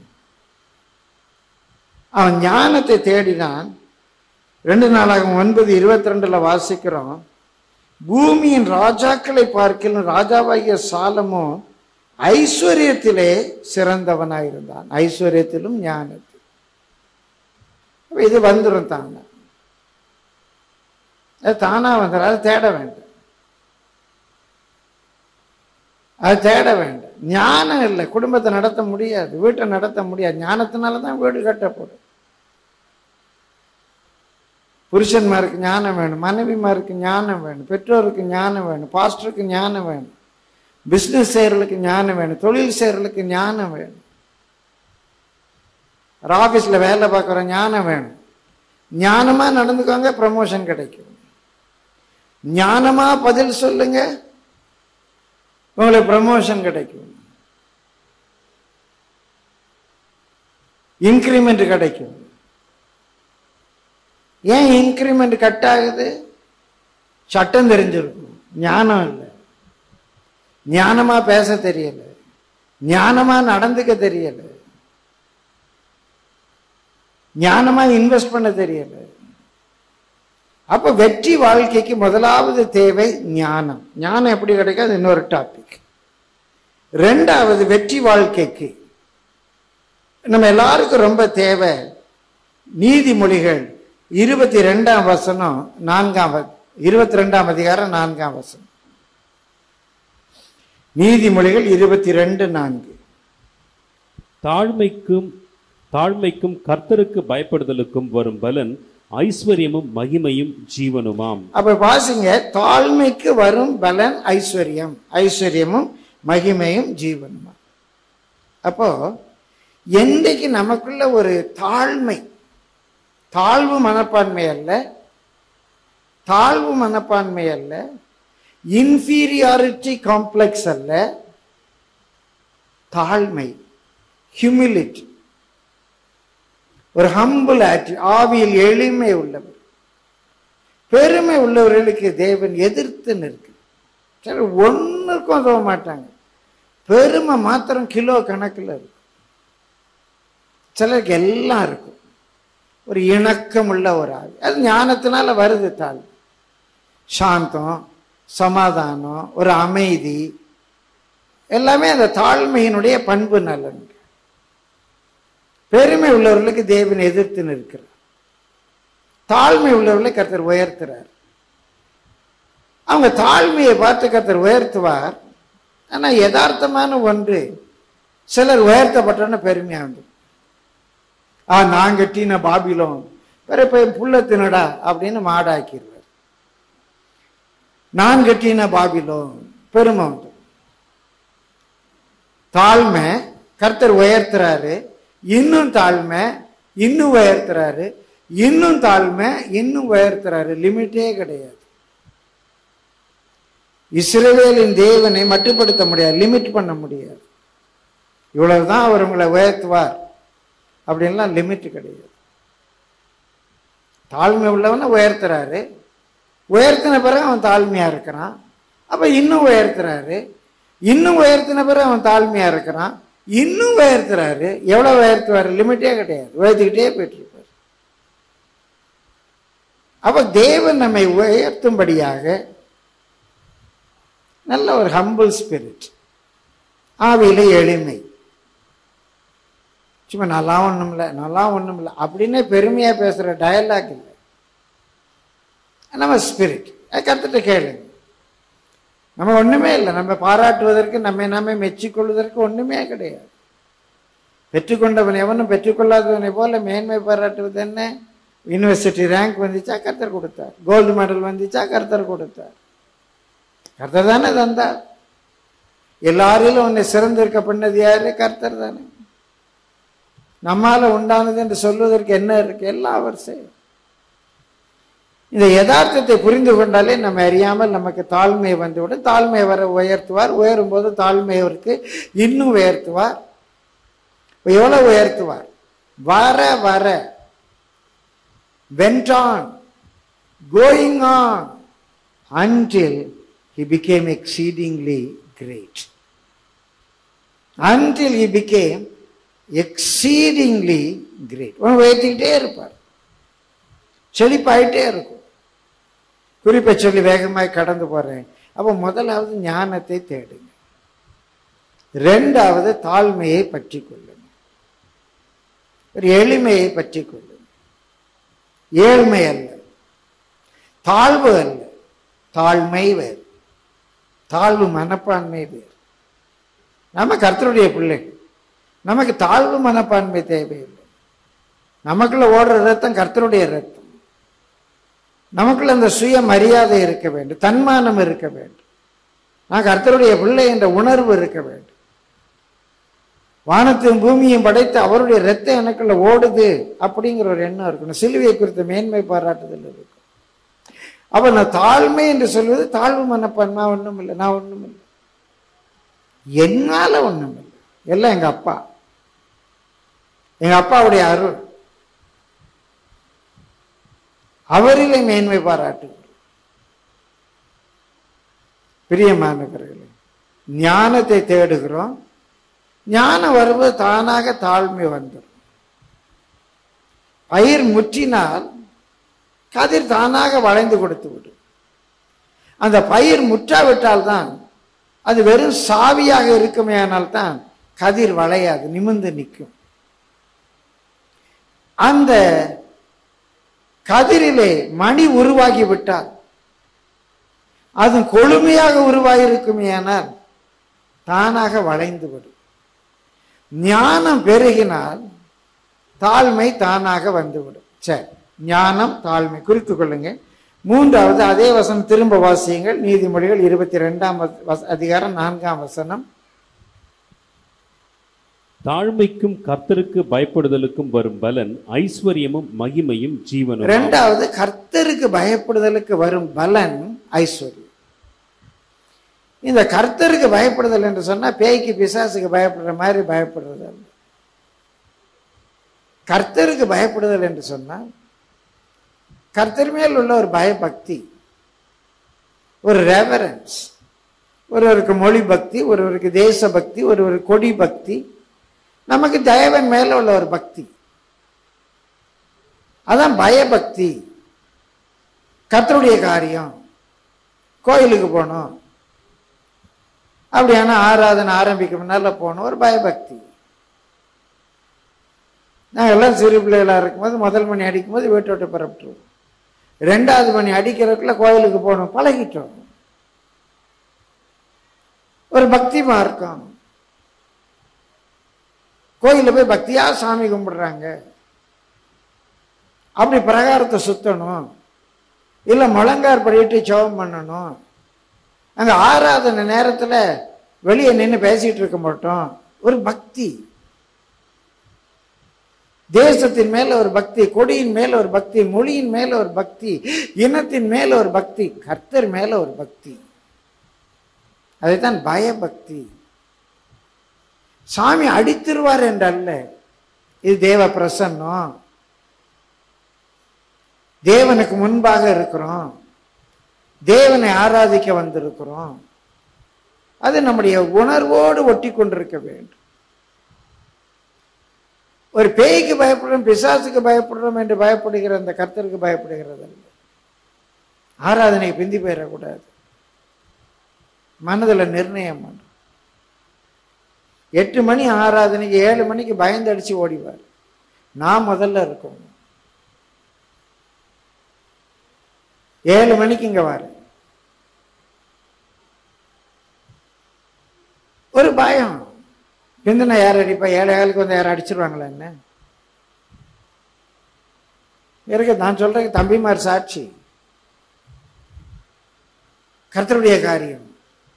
அவன் ஞானத்தை தேடினான் ரெண்டு நாளாக ஒன்பது இருபத்தி ரெண்டுல வாசிக்கிறோம் பூமியின் ராஜாக்களை பார்க்கலும் ராஜாவாகிய சாலமோ ஐஸ்வர்யத்திலே சிறந்தவனாயிருந்தான் ஐஸ்வர்யத்திலும் ஞானத்தில் அப்ப இது வந்துடும் தானா அது தானா வந்துடும் அது தேட வேண்டாம் அது தேட வேண்டாம் ஞானம் இல்லை குடும்பத்தை நடத்த முடியாது வீட்டை நடத்த முடியாது ஞானத்தினால தான் வீடு கட்டப்படும் புருஷன்மாருக்கு ஞானம் வேணும் மனைவிமாருக்கு ஞானம் வேணும் பெற்றோருக்கு ஞானம் வேணும் பாஸ்டருக்கு ஞானம் வேணும் பிஸ்னஸ் செய்யறதுக்கு ஞானம் வேணும் தொழில் செய்யறதுக்கு ஞானம் வேணும் ஒரு ஆஃபீஸில் வேலை பார்க்குற ஞானம் வேணும் ஞானமாக நடந்துக்கோங்க ப்ரமோஷன் கிடைக்கும் ஞானமாக பதில் சொல்லுங்க உங்களுக்கு ப்ரமோஷன் கிடைக்கும் இன்க்ரிமெண்ட் கிடைக்கும் ஏன் இன்க்ரிமெண்ட் கட் ஆகுது சட்டம் தெரிஞ்சிருக்கும் ஞானம் இல்லை ஞானமா பேச தெரியல ஞானமா நடந்துக்க தெரியல ஞானமா இன்வெஸ்ட் பண்ண தெரியல அப்ப வெற்றி வாழ்க்கைக்கு முதலாவது தேவை ஞானம் ஞானம் எப்படி கிடைக்கும் அது இன்னொரு டாபிக் ரெண்டாவது வெற்றி வாழ்க்கைக்கு நம்ம எல்லாருக்கும் ரொம்ப தேவை நீதிமொழிகள் இருபத்தி ரெண்டாம் வசனம் நான்காம் வ- இருபத்தி ரெண்டாம் அதிகாரம் நான்காம் வசனம் நீதிமொழிகள் இருபத்தி ரெண்டு நான்கு தாழ்மைக்கும் தாழ்மைக்கும் கர்த்தருக்கு பயப்படுதலுக்கும் வரும் பலன் ஐஸ்வர்யமும் மகிமையும் ஜீவனுமாம் அப்ப வாசிங்க தாழ்மைக்கு வரும் பலன் ஐஸ்வர்யம் ஐஸ்வர்யமும் மகிமையும் ஜீவனுமா அப்போ என்றைக்கு நமக்குள்ள ஒரு தாழ்மை தாழ்வு மனப்பான்மை அல்ல தாழ்வு மனப்பான்மை அல்ல இன்ஃபீரியாரிட்டி காம்ப்ளெக்ஸ் அல்ல தாழ்மை ஹியூமிலிட்டி ஒரு ஹம்பிள் ஆட்டி ஆவியில் எளிமை உள்ளவர் பெருமை உள்ளவர்களுக்கு தேவன் எதிர்த்து நிற்கு சிலர் ஒன்றுக்கும் உதவ மாட்டாங்க பெருமை மாத்திரம் கிலோ கணக்கில் இருக்கும் சிலருக்கு எல்லாம் இருக்கும் ஒரு இணக்கம் உள்ள ஒரு ஆவி அது ஞானத்தினால வருது தாழ் சாந்தம் சமாதானம் ஒரு அமைதி எல்லாமே அந்த தாழ்மையினுடைய பண்பு நலன் பெருமை உள்ளவர்களுக்கு தேவன் எதிர்த்து நிற்கிறார் தாழ்மை உள்ளவர்களை கர்த்தர் உயர்த்துறார் அவங்க தாழ்மையை பார்த்து கர்த்தர் உயர்த்துவார் ஆனா யதார்த்தமான ஒன்று சிலர் உயர்த்தப்பட்டோன்னு பெருமையா உண்டு ஆ நான் கட்டின பாபிலோன் வேற போய் புள்ள தினடா அப்படின்னு மாடாக்கிடுவார் நான் கட்டின பாபிலோன் பெருமை உண்டு தாழ்மை கர்த்தர் உயர்த்துறாரு இன்னும் தாழ்மை இன்னும் உயர்த்துறாரு இன்னும் தாழ்மை இன்னும் உயர்த்துறாரு லிமிட்டே கிடையாது இஸ்ரவேலின் தேவனை மட்டுப்படுத்த முடியாது லிமிட் பண்ண முடியாது இவ்வளவுதான் அவர் உங்களை உயர்த்துவார் அப்படின்லாம் லிமிட் கிடையாது தாழ்மை உள்ளவனை உயர்த்துறாரு உயர்த்தின பிறகு அவன் தாழ்மையா இருக்கிறான் அப்ப இன்னும் உயர்த்துறாரு இன்னும் உயர்த்தின பிறகு அவன் தாழ்மையா இருக்கிறான் இன்னும் உயர்த்துறாரு எவ்வளவு உயர்த்துவாரு லிமிட்டே கிடையாது உயர்த்திக்கிட்டே போயிட்டு இருப்பார் அப்ப தேவன் நம்மை உயர்த்தும்படியாக நல்ல ஒரு ஹம்பிள் ஸ்பிரிட் ஆவியில எளிமை சும்மா நல்லா ஒண்ணும் இல்லை நல்லா ஒண்ணும் இல்லை அப்படின்னே பெருமையா பேசுற டயலாக் இல்லை நம்ம ஸ்பிரிட் கத்துட்டு கேளுங்க நம்ம ஒண்ணுமே இல்லை நம்ம பாராட்டுவதற்கு நம்மை நாமே மெச்சிக்கொள்வதற்கு ஒண்ணுமே கிடையாது பெற்றுக்கொண்டவன் எவனும் பெற்றுக்கொள்ளாதவனை போல மேன்மை பாராட்டுவது என்ன யூனிவர்சிட்டி ரேங்க் வந்துச்சா கர்த்தர் கொடுத்தார் கோல்டு மெடல் வந்துச்சா கர்த்தர் கொடுத்தார் கர்த்தர் தானே தந்தார் எல்லாரிலும் உன்னை சிறந்திருக்க பண்ணது யாரு கர்த்தர் தானே நம்மால உண்டானது என்று சொல்வதற்கு என்ன இருக்கு எல்லாம் அவர் செய்யும் இந்த யதார்த்தத்தை புரிந்து கொண்டாலே நம்ம அறியாமல் நமக்கு தாழ்மை வந்துவிடும் தாழ்மை வர உயர்த்துவார் உயரும் போது தாழ்மை அவருக்கு இன்னும் உயர்த்துவார் எவ்வளவு உயர்த்துவார் வர வர went on going on until he became exceedingly great until he became exceedingly great அவன் உயர்த்திக்கிட்டே இருப்பார் செழிப்பாயிட்டே இருக்கும் குறிப்பை சொல்லி வேகமாய் கடந்து போறேன் அப்போ முதலாவது ஞானத்தை தேடுங்க ரெண்டாவது தாழ்மையை பற்றி கொள்ளுங்க ஒரு எளிமையை பற்றி கொள்ளுங்க ஏழ்மை அல்ல தாழ்வு அல்ல தாழ்மை வேறு தாழ்வு மனப்பான்மை வேறு நம்ம கர்த்தருடைய பிள்ளைகள் நமக்கு தாழ்வு மனப்பான்மை தேவையில்லை நமக்குள்ள ஓடுற ரத்தம் கர்த்தருடைய ரத்தம் நமக்குள்ள அந்த சுய மரியாதை இருக்க வேண்டும் தன்மானம் இருக்க வேண்டும் நான் கர்த்தருடைய பிள்ளை என்ற உணர்வு இருக்க வேண்டும் வானத்தையும் பூமியையும் படைத்து அவருடைய ரத்தம் எனக்குள்ள ஓடுது அப்படிங்கிற ஒரு எண்ணம் இருக்கணும் சிலுவையை குறித்த மேன்மை பாராட்டுதல் இருக்கும் அப்ப நான் தாழ்மை என்று சொல்வது தாழ்வு மனப்பான்மை நான் ஒண்ணும் இல்லை நான் ஒண்ணும் இல்லை என்னால ஒண்ணும் இல்லை எல்லாம் எங்க அப்பா எங்க அப்பாவுடைய அருள் அவரிலே மேன்மை பாராட்டுகிறோம் பிரியமானவர்களே ஞானத்தை தேடுகிறோம் ஞானம் வருவது தானாக தாழ்மை வந்துடும் பயிர் முற்றினால் கதிர் தானாக வளைந்து கொடுத்து விடும் அந்த பயிர் முற்றாவிட்டால் தான் அது வெறும் சாவியாக இருக்குமே ஆனால் தான் கதிர் வளையாது நிமிர்ந்து நிற்கும் அந்த கதிரிலே மணி உருவாகி விட்டால் அது கொழுமையாக உருவாகிருக்குமே ஆனால் தானாக வளைந்து விடும் ஞானம் பெருகினால் தாழ்மை தானாக வந்துவிடும் சரி ஞானம் தாழ்மை குறித்துக் கொள்ளுங்க மூன்றாவது அதே வசனம் திரும்ப வாசியுங்கள் நீதிமொழிகள் இருபத்தி ரெண்டாம் அதிகாரம் நான்காம் வசனம் தாழ்மைக்கும் கர்த்தருக்கு பயப்படுதலுக்கும் வரும் பலன் ஐஸ்வர்யமும் மகிமையும் ஜீவனும் ரெண்டாவது கர்த்தருக்கு பயப்படுதலுக்கு வரும் பலன் ஐஸ்வர்யம் இந்த கர்த்தருக்கு பயப்படுதல் என்று சொன்னா பேய்க்கு பிசாசுக்கு பயப்படுற மாதிரி பயப்படுறது அல்ல கர்த்தருக்கு பயப்படுதல் என்று சொன்னால் கர்த்தர் மேல் உள்ள ஒரு பயபக்தி ஒரு ரெவரன்ஸ் ஒருவருக்கு மொழி பக்தி ஒருவருக்கு தேச பக்தி ஒருவருக்கு கொடி பக்தி நமக்கு தேவன் மேல உள்ள ஒரு பக்தி அதான் பயபக்தி கர்த்தருடைய காரியம் கோயிலுக்கு போகணும் அப்படியான ஆராதனை ஆரம்பிக்க முன்னால போகணும் ஒரு பயபக்தி நாங்கள் எல்லாம் சிறு பிள்ளைகளாக இருக்கும்போது முதல் மணி அடிக்கும்போது வீட்டை விட்டு புறப்பட்டுருவோம் ரெண்டாவது மணி அடிக்கிறதுக்குள்ள கோயிலுக்கு போகணும் பழகிட்டோம் ஒரு பக்தி மார்க்கம் கோயிலில் போய் பக்தியா சாமி கும்பிடுறாங்க அப்படி பிரகாரத்தை சுத்தணும் இல்லை முழங்கார் படிட்டு ஜெபம் பண்ணணும் அங்கே ஆராதனை நேரத்தில் வெளியே நின்று பேசிட்டு இருக்க மாட்டோம் ஒரு பக்தி தேசத்தின் மேல ஒரு பக்தி கொடியின் மேல ஒரு பக்தி மொழியின் மேல ஒரு பக்தி இனத்தின் மேல ஒரு பக்தி கர்த்தர் மேல ஒரு பக்தி அதைத்தான் பயபக்தி சாமி அடித்திருவார் என்றல்ல இது தேவ பிரசன்னம் தேவனுக்கு முன்பாக இருக்கிறோம் தேவனை ஆராதிக்க வந்திருக்கிறோம் அது நம்முடைய உணர்வோடு ஒட்டி கொண்டிருக்க வேண்டும் ஒரு பேய்க்கு பயப்படுறோம் பிசாசுக்கு பயப்படுறோம் என்று பயப்படுகிற அந்த கர்த்தருக்கு பயப்படுகிறது அல்ல ஆராதனைக்கு பிந்தி போயிடக்கூடாது மனதில் நிர்ணயம் பண்ணும் எட்டு மணி ஆராதனைக்கு ஏழு மணிக்கு பயந்து அடிச்சு ஓடிவார் நான் முதல்ல இருக்கணும் ஏழு மணிக்கு இங்க வாரு ஒரு பயம் பிந்தின யார் அடிப்பா ஏழை ஏழுக்கு வந்து யாரும் அடிச்சிருவாங்களா என்ன இருக்கு நான் சொல்றேன் தம்பிமார் சாட்சி கர்த்தருடைய காரியம்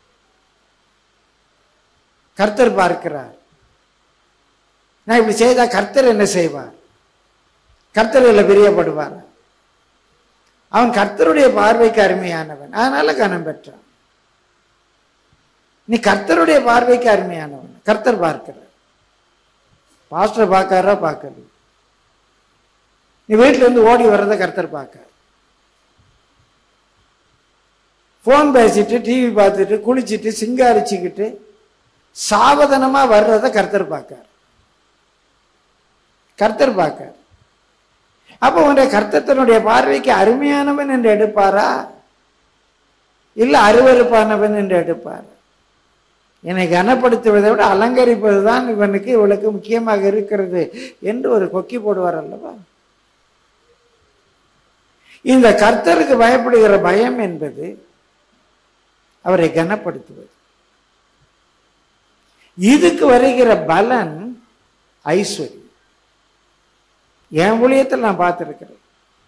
கர்த்தர் பார்க்கிறார் நான் இப்படி செய்தா கர்த்தர் என்ன செய்வார் கர்த்தர் இல்லை பிரியப்படுவார் அவன் கர்த்தருடைய பார்வைக்கு அருமையானவன் அதனால கனம் பெற்றான் நீ கர்த்தருடைய பார்வைக்கு அருமையானவன் கர்த்தர் பார்க்கிறார் பாஸ்டர் பார்க்காரா பார்க்கல நீ வீட்டுல இருந்து ஓடி வர்றத கர்த்தர் பார்க்க ஃபோன் பேசிட்டு டிவி பார்த்துட்டு குளிச்சுட்டு சிங்காரிச்சுக்கிட்டு சாவதானமா வர்றத கர்த்தர் பார்க்கார் கர்த்தர் பார்க்கார் அப்போ உன்னுடைய கர்த்தர் தன்னுடைய பார்வைக்கு அருமையானவன் என்று எடுப்பாரா இல்ல அருவருப்பானவன் என்று எடுப்பார் என்னை கனப்படுத்துவதை விட அலங்கரிப்பது தான் இவனுக்கு இவளுக்கு முக்கியமாக இருக்கிறது என்று ஒரு கொக்கி போடுவார் அல்லவா இந்த கர்த்தருக்கு பயப்படுகிற பயம் என்பது அவரை கனப்படுத்துவது இதுக்கு வருகிற பலன் ஐஸ்வர்யம் என் ஊழியத்தில் நான் பார்த்திருக்கிறேன்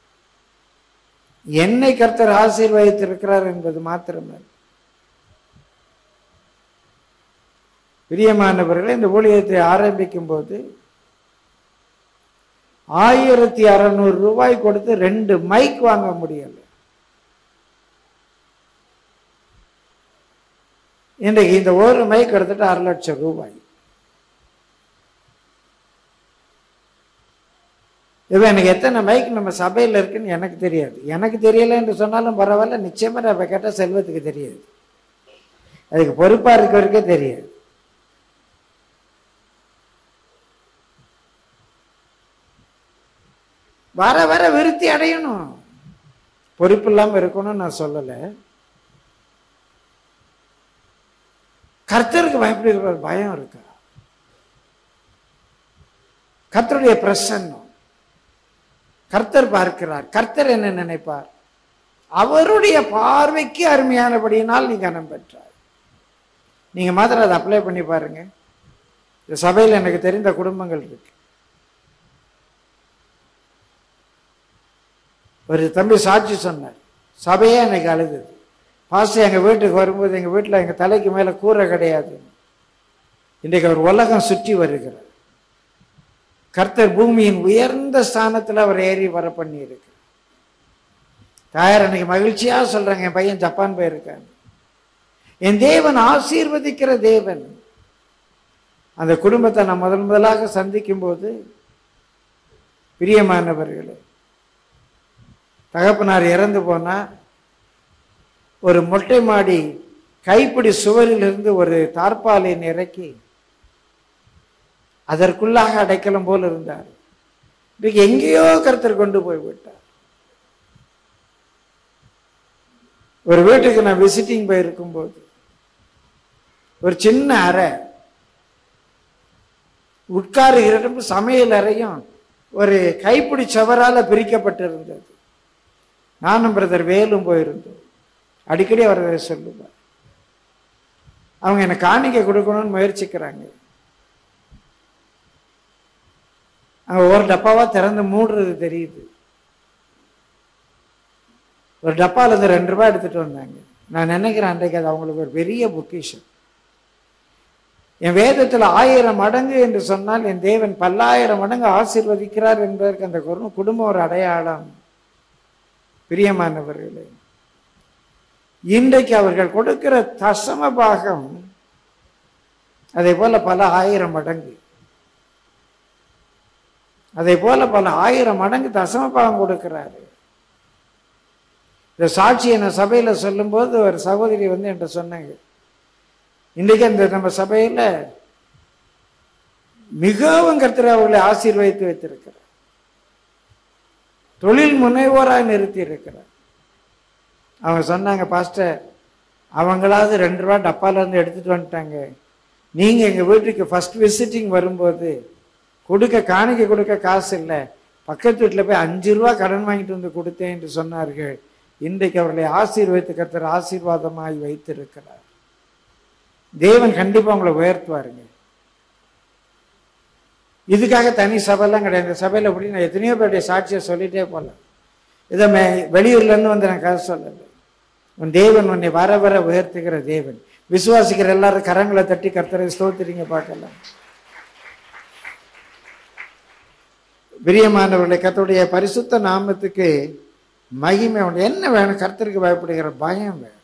என்னை கர்த்தர் ஆசீர்வதித்திருக்கிறார் என்பது மாத்திரமல்ல பிரியமானவர்களே இந்த ஊழியத்தை ஆரம்பிக்கும் போது ஆயிரத்தி அறநூறு ரூபாய் கொடுத்து ரெண்டு மைக் வாங்க முடியல இன்றைக்கு இந்த ஒரு மைக் எடுத்துட்டு அரை லட்சம் ரூபாய் இப்போ எனக்கு எத்தனை மைக் நம்ம சபையில் இருக்குன்னு எனக்கு தெரியாது எனக்கு தெரியல என்று சொன்னாலும் பரவாயில்ல நிச்சயமா நம்ம கேட்டால் செல்வத்துக்கு தெரியாது அதுக்கு பொறுப்பா இருக்கவருக்கே தெரியாது வர வர விருத்தி அடையணும் பொறுப்பு இல்லாம இருக்கணும்னு நான் சொல்லல கர்த்தருக்கு பயப்படுகிற ஒரு பயம் இருக்கா கர்த்தருடைய பிரசன்னம் கர்த்தர் பார்க்கிறார் கர்த்தர் என்ன நினைப்பார் அவருடைய பார்வைக்கு அருமையானபடியினால் நீ கனம் பெற்றாய் நீங்க மாத்திரம் அதை அப்ளை பண்ணி பாருங்க இந்த சபையில் எனக்கு தெரிந்த குடும்பங்கள் இருக்கு ஒரு தம்பி சாட்சி சொன்னார் சபையே எனக்கு அழுதுது பாஸ்டர் எங்கள் வீட்டுக்கு வரும்போது எங்கள் வீட்டில் எங்கள் தலைக்கு மேலே கூரை கிடையாது இன்றைக்கு அவர் உலகம் சுற்றி வருகிறார் கர்த்தர் பூமியின் உயர்ந்த ஸ்தானத்தில் அவர் ஏறி வர பண்ணி இருக்கு தாயார் அன்னைக்கு மகிழ்ச்சியாக சொல்றாங்க என் பையன் ஜப்பான் போயிருக்கான் என் தேவன் ஆசீர்வதிக்கிற தேவன் அந்த குடும்பத்தை நான் முதல் முதலாக சந்திக்கும் போது பிரியமானவர்களே தகப்பனார் இறந்து போனா ஒரு மொட்டை மாடி கைப்பிடி சுவரிலிருந்து ஒரு தார்பாலின் இறக்கி அதற்குள்ளாக அடைக்கலம் போல் இருந்தார் இன்றைக்கு எங்கேயோ கருத்தர் கொண்டு போய் விட்டார் ஒரு வீட்டுக்கு நான் விசிட்டிங் போயிருக்கும் போது ஒரு சின்ன அறை உட்காருகிற இடம் சமையல் அறையும் ஒரு கைப்பிடி சவரால பிரிக்கப்பட்டிருந்தது நானும் பிரதர் வேலும் போயிருந்தோம் அடிக்கடி அவர் அதை சொல்லுவார் அவங்க எனக்கு காணிக்கை கொடுக்கணும்னு முயற்சிக்கிறாங்க அங்க ஒரு டப்பாவா திறந்து மூடுறது தெரியுது ஒரு டப்பால இருந்து ரெண்டு ரூபாய் எடுத்துட்டு வந்தாங்க நான் நினைக்கிறேன் அன்றைக்கு அது அவங்களுக்கு ஒரு பெரிய பொக்கிஷம் என் வேதத்தில் ஆயிரம் மடங்கு என்று சொன்னால் என் தேவன் பல்லாயிரம் மடங்கு ஆசீர்வதிக்கிறார் என்பதற்கு அந்த குடும்பம் குடும்பம் ஒரு அடையாளம் பிரியமானவர்களே இன்றைக்கு அவர்கள் கொடுக்கிற தசம பாகம் அதே போல பல ஆயிரம் மடங்கு அதே போல பல ஆயிரம் மடங்கு தசம பாகம் கொடுக்கிறாரு இந்த சாட்சியை நான் சபையில சொல்லும்போது ஒரு சகோதரி வந்து என்கிட்ட சொன்னாங்க இன்றைக்கு அந்த நம்ம சபையில மிகவும் கர்த்தர் அவர்களை ஆசீர்வதித்து வைத்திருக்கிறார் தொழில் முனைவோராக நிறுத்தி இருக்கிறார் அவங்க சொன்னாங்க பாஸ்டர் அவங்களாவது ரெண்டு ரூபா டப்பால இருந்து எடுத்துட்டு வந்துட்டாங்க நீங்க எங்க வீட்டுக்கு ஃபர்ஸ்ட் விசிட்டிங் வரும்போது கொடுக்க காணிக்கை கொடுக்க காசு இல்லை பக்கத்து வீட்டில் போய் அஞ்சு ரூபா கடன் வாங்கிட்டு வந்து கொடுத்தேன் என்று சொன்னார்கள் இன்றைக்கு அவர்களை ஆசீர்வதித்து கர்த்தர் ஆசீர்வாதமாய் வைத்திருக்கிறார் தேவன் கண்டிப்பா உங்களை உயர்த்துவாருங்க இதுக்காக தனி சபைலாம் கிடையாது இந்த சபையில் அப்படி நான் எத்தனையோ பேருடைய சாட்சியை சொல்லிட்டே போகலாம் இதை மே- வெளியூர்ல இருந்து வந்து நான் கதை சொல்லலை உன் தேவன் உன்னை வர வர உயர்த்துகிற தேவன் விசுவாசிக்கிற எல்லாரும் கரங்களை தட்டி கர்த்தரை ஸ்தோத்திரிங்க பார்க்கலாம் பிரியமானவர்களை கர்த்தருடைய பரிசுத்த நாமத்துக்கு மகிமை உண்டு என்ன வேணும் கர்த்தருக்கு பயப்படுகிற பயம் வேணும்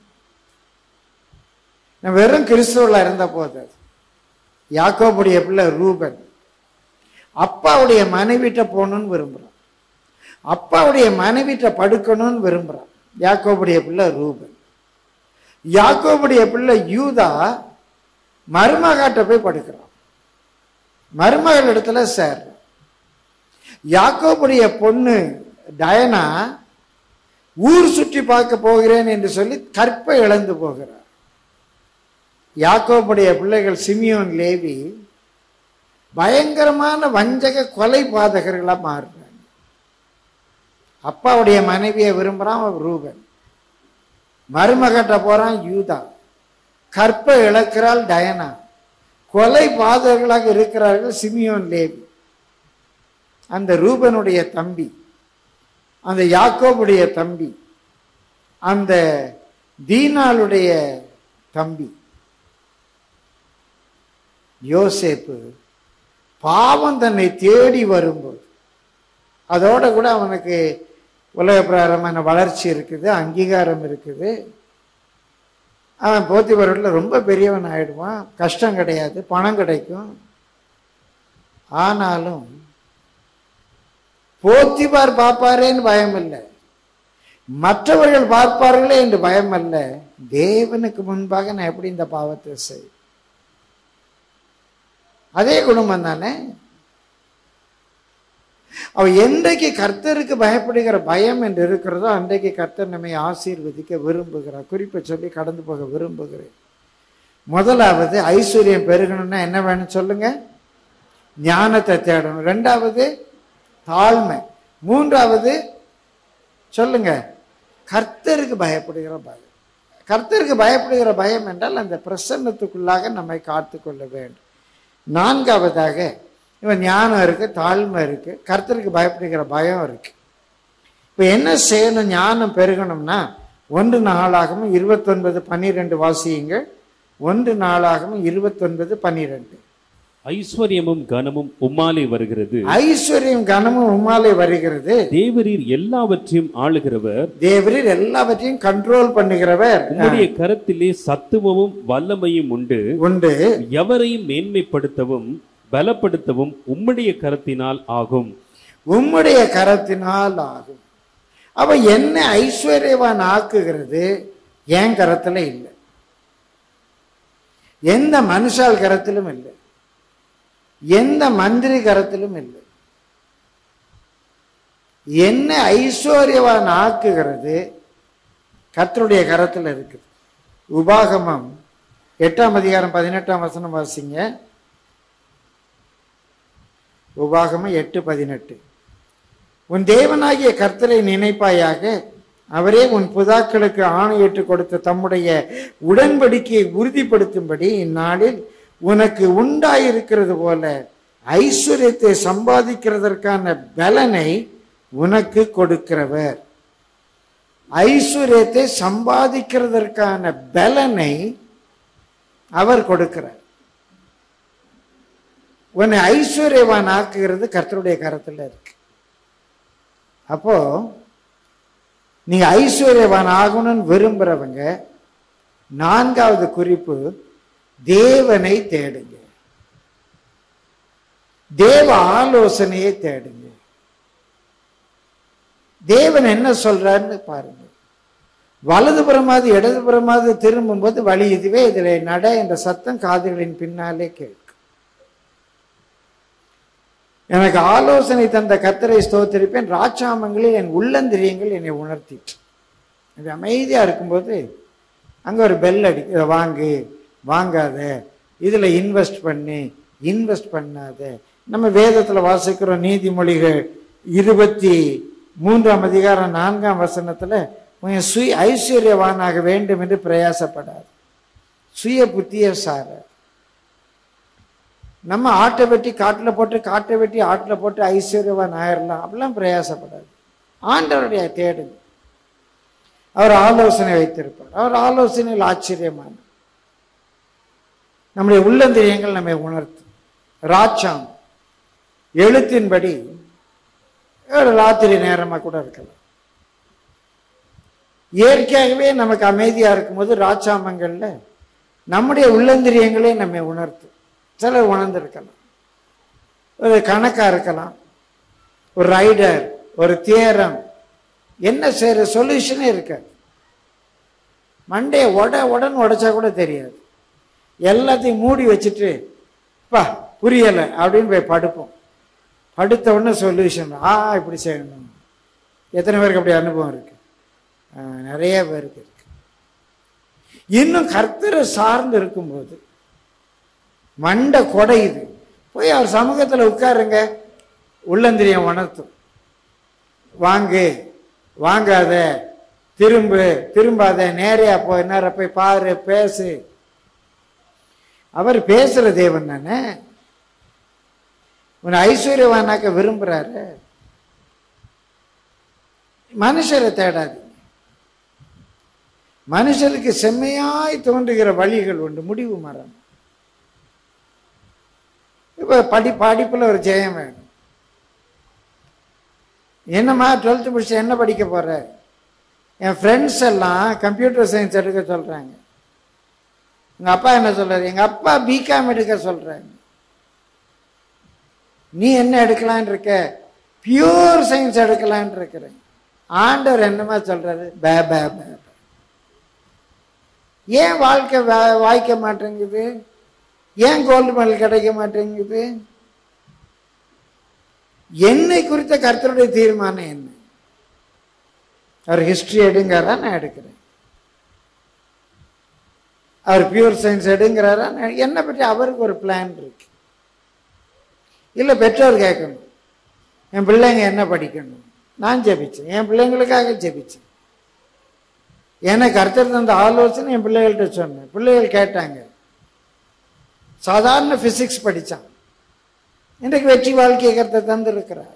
நான் வெறும் கிறிஸ்துவல இருந்த போது யாக்கோபுடைய பிள்ளை ரூபன் அப்பாவுடைய மனைவிட்ட போகணும்னு விரும்புறான் அப்பாவுடைய மனைவிட்ட படுக்கணும்னு விரும்புறான் யாக்கோபுடைய பிள்ளை ரூபன் யாக்கோபுடைய பிள்ளை யூதா மருமகாட்ட போய் படுக்கிறான் மருமகள் இடத்துல சேர்றான் யாக்கோபுடைய பொண்ணு டயனா ஊர் சுற்றி பார்க்க போகிறேன் என்று சொல்லி கற்பை இழந்து போகிறார் யாக்கோபுடைய பிள்ளைகள் சிமியோன் லேவி பயங்கரமான வஞ்சக கொலை பாதகர்களா மாறுறாங்க அப்பாவுடைய மனைவியை விரும்புறான் அவன் ரூபன் மருமகட்ட போறான் யூதா கற்பை இழக்கிறாள் டயனா கொலை பாதகர்களாக இருக்கிறார்கள் சிமியோன் லேவி அந்த ரூபனுடைய தம்பி அந்த யாக்கோபுடைய தம்பி அந்த தீனாளுடைய தம்பி யோசேப்பு பாவம் தன்னை தேடி வரும்போது அதோட கூட அவனுக்கு உலக பிரகாரமான வளர்ச்சி இருக்குது அங்கீகாரம் இருக்குது அவன் போத்திபரில் ரொம்ப பெரியவன் ஆயிடுவான் கஷ்டம் கிடையாது பணம் கிடைக்கும் ஆனாலும் போத்திபார் பார்ப்பாரேன்னு பயம் இல்லை மற்றவர்கள் பார்ப்பார்களே என்று பயம் அல்ல தேவனுக்கு முன்பாக நான் எப்படி இந்த பாவத்தை செய் அதே குடும்பம் தானே அவ என்றைக்கு கர்த்தருக்கு பயப்படுகிற பயம் என்று இருக்கிறதோ அன்றைக்கு கர்த்தர் நம்மை ஆசீர்வதிக்க விரும்புகிறார் குறிப்பை சொல்லி கடந்து போக விரும்புகிறேன் முதலாவது ஐஸ்வர்யம் பெருகணும்னா என்ன வேணும் சொல்லுங்க ஞானத்தை தேடணும் ரெண்டாவது தாழ்மை மூன்றாவது சொல்லுங்க கர்த்தருக்கு பயப்படுகிற பயம் கர்த்தருக்கு பயப்படுகிற பயம் என்றால் அந்த பிரசன்னத்துக்குள்ளாக நம்மை காத்துக்கொள்ள வேண்டும் நான்காவதாக இவன் ஞானம் இருக்கு தாழ்மை இருக்கு கர்த்தருக்கு பயப்படுகிற பயம் இருக்கு இப்போ என்ன செய்யணும் ஞானம் பெருகணும்னா ஒன்று நாளாகவும் இருபத்தொன்பது பன்னிரெண்டு வாசியுங்கள் ஒன்று நாளாகவும் இருபத்தொன்பது பன்னிரெண்டு ஐஸ்வர்யமும் கனமும் உம்மாலே வருகிறது ஐஸ்வர்யம் கனமும் உம்மாலே வருகிறது தேவரீர் எல்லாவற்றையும் ஆளுகிறவர் தேவரீர் எல்லாவற்றையும் கண்ட்ரோல் பண்ணுகிறவர் உம்முடைய கரத்திலே சத்துவமும் வல்லமையும் உண்டு உண்டு எவரையும் மேன்மைப்படுத்தவும் பலப்படுத்தவும் உம்முடைய கரத்தினால் ஆகும் உம்முடைய கரத்தினால் ஆகும் அவ என்ன ஐஸ்வர்யவான் ஆக்குகிறது என் கரத்துல இல்லை எந்த மனுஷால் கரத்திலும் இல்லை எந்த மந்திரி கரத்திலும் இல்லை என்ன ஐஸ்வர்யவான் ஆக்குகிறது கர்த்தருடைய கரத்தில் இருக்குது உபாகமம் எட்டாம் அதிகாரம் பதினெட்டாம் வசனம் வாசிங்க உபாகமம் எட்டு பதினெட்டு உன் தேவனாகிய கர்த்தரை நினைப்பாயாக அவரே உன் புதாக்களுக்கு ஆணையிட்டு கொடுத்த தம்முடைய உடன்படிக்கையை உறுதிப்படுத்தும்படி இந்நாளில் உனக்கு உண்டாயிருக்கிறது போல ஐஸ்வர்யத்தை சம்பாதிக்கிறதற்கான பலனை உனக்கு கொடுக்கிறவர் ஐஸ்வர்யத்தை சம்பாதிக்கிறதற்கான பலனை அவர் கொடுக்கிறார் உன்னை ஐஸ்வர்யவான் ஆக்குகிறது கர்த்தருடைய கரத்தில் இருக்கு அப்போ நீங்க ஐஸ்வர்யவான் ஆகணும்னு விரும்புறவங்க நான்காவது குறிப்பு தேவனை தேடுங்க தேவ ஆலோசனையை தேடுங்க தேவன் என்ன சொல்றாருன்னு பாருங்க வலதுபுறமாவது இடதுபுறமாவது திரும்பும்போது வழி இதுவே இதில் நட என்ற சத்தம் காதுகளின் பின்னாலே கேட்கும் எனக்கு ஆலோசனை தந்த கத்தரை ஸ்தோத்திரிப்பேன் ராட்சாமங்களில் என் உள்ளந்திரியங்கள் என்னை உணர்த்திட்டு இது அமைதியா இருக்கும்போது அங்க ஒரு பெல் அடி இதை வாங்கு வாங்காத இதுல இன்வெஸ்ட் பண்ணு இன்வெஸ்ட் பண்ணாத நம்ம வேதத்துல வாசிக்கிறோம் நீதிமொழிகள் இருபத்தி மூன்றாம் அதிகாரம் நான்காம் வசனத்துல உன் சுய ஐஸ்வர்யவானாக வேண்டும் என்று பிரயாசப்படாது சுய புத்திய சார நம்ம ஆட்டை வெட்டி காட்டில் போட்டு காட்டை வெட்டி ஆட்டில் போட்டு ஐஸ்வர்யவான் ஆயிரலாம் அப்படிலாம் பிரயாசப்படாது ஆண்டவருடைய தேடுங்க அவர் ஆலோசனை வைத்திருப்பார் அவர் ஆலோசனையில் ஆச்சரியமான நம்முடைய உள்ளந்திரியங்கள் நம்மை உணர்த்தும் ராட்சாம் எழுத்தின்படி ஒரு ராத்திரி நேரமா கூட இருக்கலாம் இயற்கையாகவே நமக்கு அமைதியா இருக்கும்போது ராட்சாமங்கள்ல நம்முடைய உள்ளந்திரியங்களே நம்மை உணர்த்தும் சிலர் உணர்ந்திருக்கலாம் ஒரு கணக்கா இருக்கலாம் ஒரு ரைடர் ஒரு தியரம் என்ன செய்யற சொல்யூஷனே இருக்காது மண்டையை உட உடன்னு உடைச்சா கூட தெரியாது எல்லாத்தையும் மூடி வச்சுட்டு பா புரியலை அப்படின்னு போய் படுப்போம் படுத்த உடனே சொல்யூஷன் ஆ இப்படி செய்யணும் எத்தனை பேருக்கு அப்படி அனுபவம் இருக்கு ஆ, நிறைய பேருக்கு இருக்கு இன்னும் கர்த்தரை சார்ந்து இருக்கும்போது மண்டை கொடையுது போய் அவர் சமூகத்தில் உட்காருங்க உள்ளந்திரியம் உணர்த்தும் வாங்கு வாங்காத திரும்பு திரும்பாத நேரையா போய் நேர போய் பாரு பேசு அவர் பேசுற தேவன் தானே உன்னை ஐஸ்வர்யவானாக்க விரும்புறாரு மனுஷரை தேடாதீங்க மனுஷருக்கு செம்மையாய் தோன்றுகிற வழிகள் உண்டு முடிவு மரம் இப்ப படி படிப்புல ஒரு ஜெயம் வேணும் என்னம்மா டுவெல்த்து முடிச்சு என்ன படிக்க போற என் ஃப்ரெண்ட்ஸ் எல்லாம் கம்ப்யூட்டர் சயின்ஸ் எடுக்க சொல்றாங்க எங்க அப்பா என்ன சொல்றாரு எங்க அப்பா பிகாம் எடுக்க சொல்றாங்க நீ என்ன எடுக்கலான்னு இருக்க பியூர் சயின்ஸ் எடுக்கலான்னு இருக்கிறேன் ஆண்டவர் என்னமா சொல்றாரு பே பே பே பே. ஏன் வாழ்க்கை வா- வாய்க்க மாட்டேங்குது ஏன் கோல்டு மெடல் கிடைக்க மாட்டேங்குது என்னை குறித்த கர்த்தருடைய தீர்மானம் என்ன அவர் ஹிஸ்டரி எடுங்கிறாரா நான் எடுக்கிறேன் அவர் பியூர் சயின்ஸ் எடுங்கிறாரா நான் என்னை பற்றி அவருக்கு ஒரு பிளான் இருக்கு இல்லை பெற்றோர் கேட்கணும் என் பிள்ளைங்க என்ன படிக்கணும் நான் ஜெபிச்சேன் என் பிள்ளைங்களுக்காக ஜெபிச்சேன் எனக்கு கர்த்தர் தந்த ஆலோசனை என் பிள்ளைகள்கிட்ட சொன்னேன் பிள்ளைகள் கேட்டாங்க சாதாரண பிசிக்ஸ் படிச்சான் இன்றைக்கு வெற்றி வாழ்க்கையை கர்த்தர் தந்திருக்கிறார்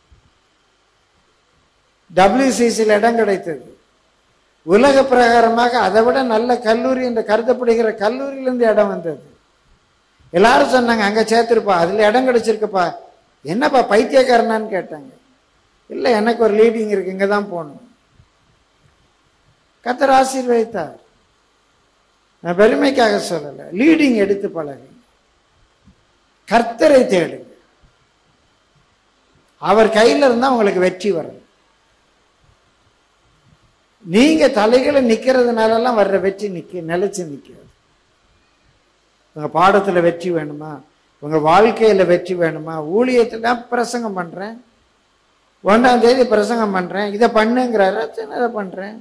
டபிள்யூசிசியில் இடம் கிடைத்தது உலக பிரகாரமாக அதை விட நல்ல கல்லூரி என்று கருதப்படுகிற கல்லூரியிலிருந்து இடம் வந்தது எல்லாரும் சொன்னாங்க அங்க சேர்த்துருப்பா அதுல இடம் கிடைச்சிருக்குப்பா என்னப்பா பைத்தியக்காரனான்னு கேட்டாங்க இல்லை எனக்கு ஒரு லீடிங் இருக்கு இங்க தான் போகணும் கத்தர் ஆசீர்வதித்தார் நான் பெருமைக்காக சொல்லலை லீடிங் எடுத்து பழகு கர்த்தரை தேடுங்க அவர் கையில இருந்தா உங்களுக்கு வெற்றி வரும் நீங்க தலைகளை நிக்கிறதுனாலலாம் வர்ற வெற்றி நிக்க நிலைச்சு நிற்காது உங்க பாடத்துல வெற்றி வேணுமா உங்க வாழ்க்கையில வெற்றி வேணுமா ஊழியத்தில் நான் பிரசங்கம் பண்றேன் ஒன்றாம் தேதி பிரசங்கம் பண்றேன் இதை பண்ணுங்கிறாரு சரி, நான் இதை பண்றேன்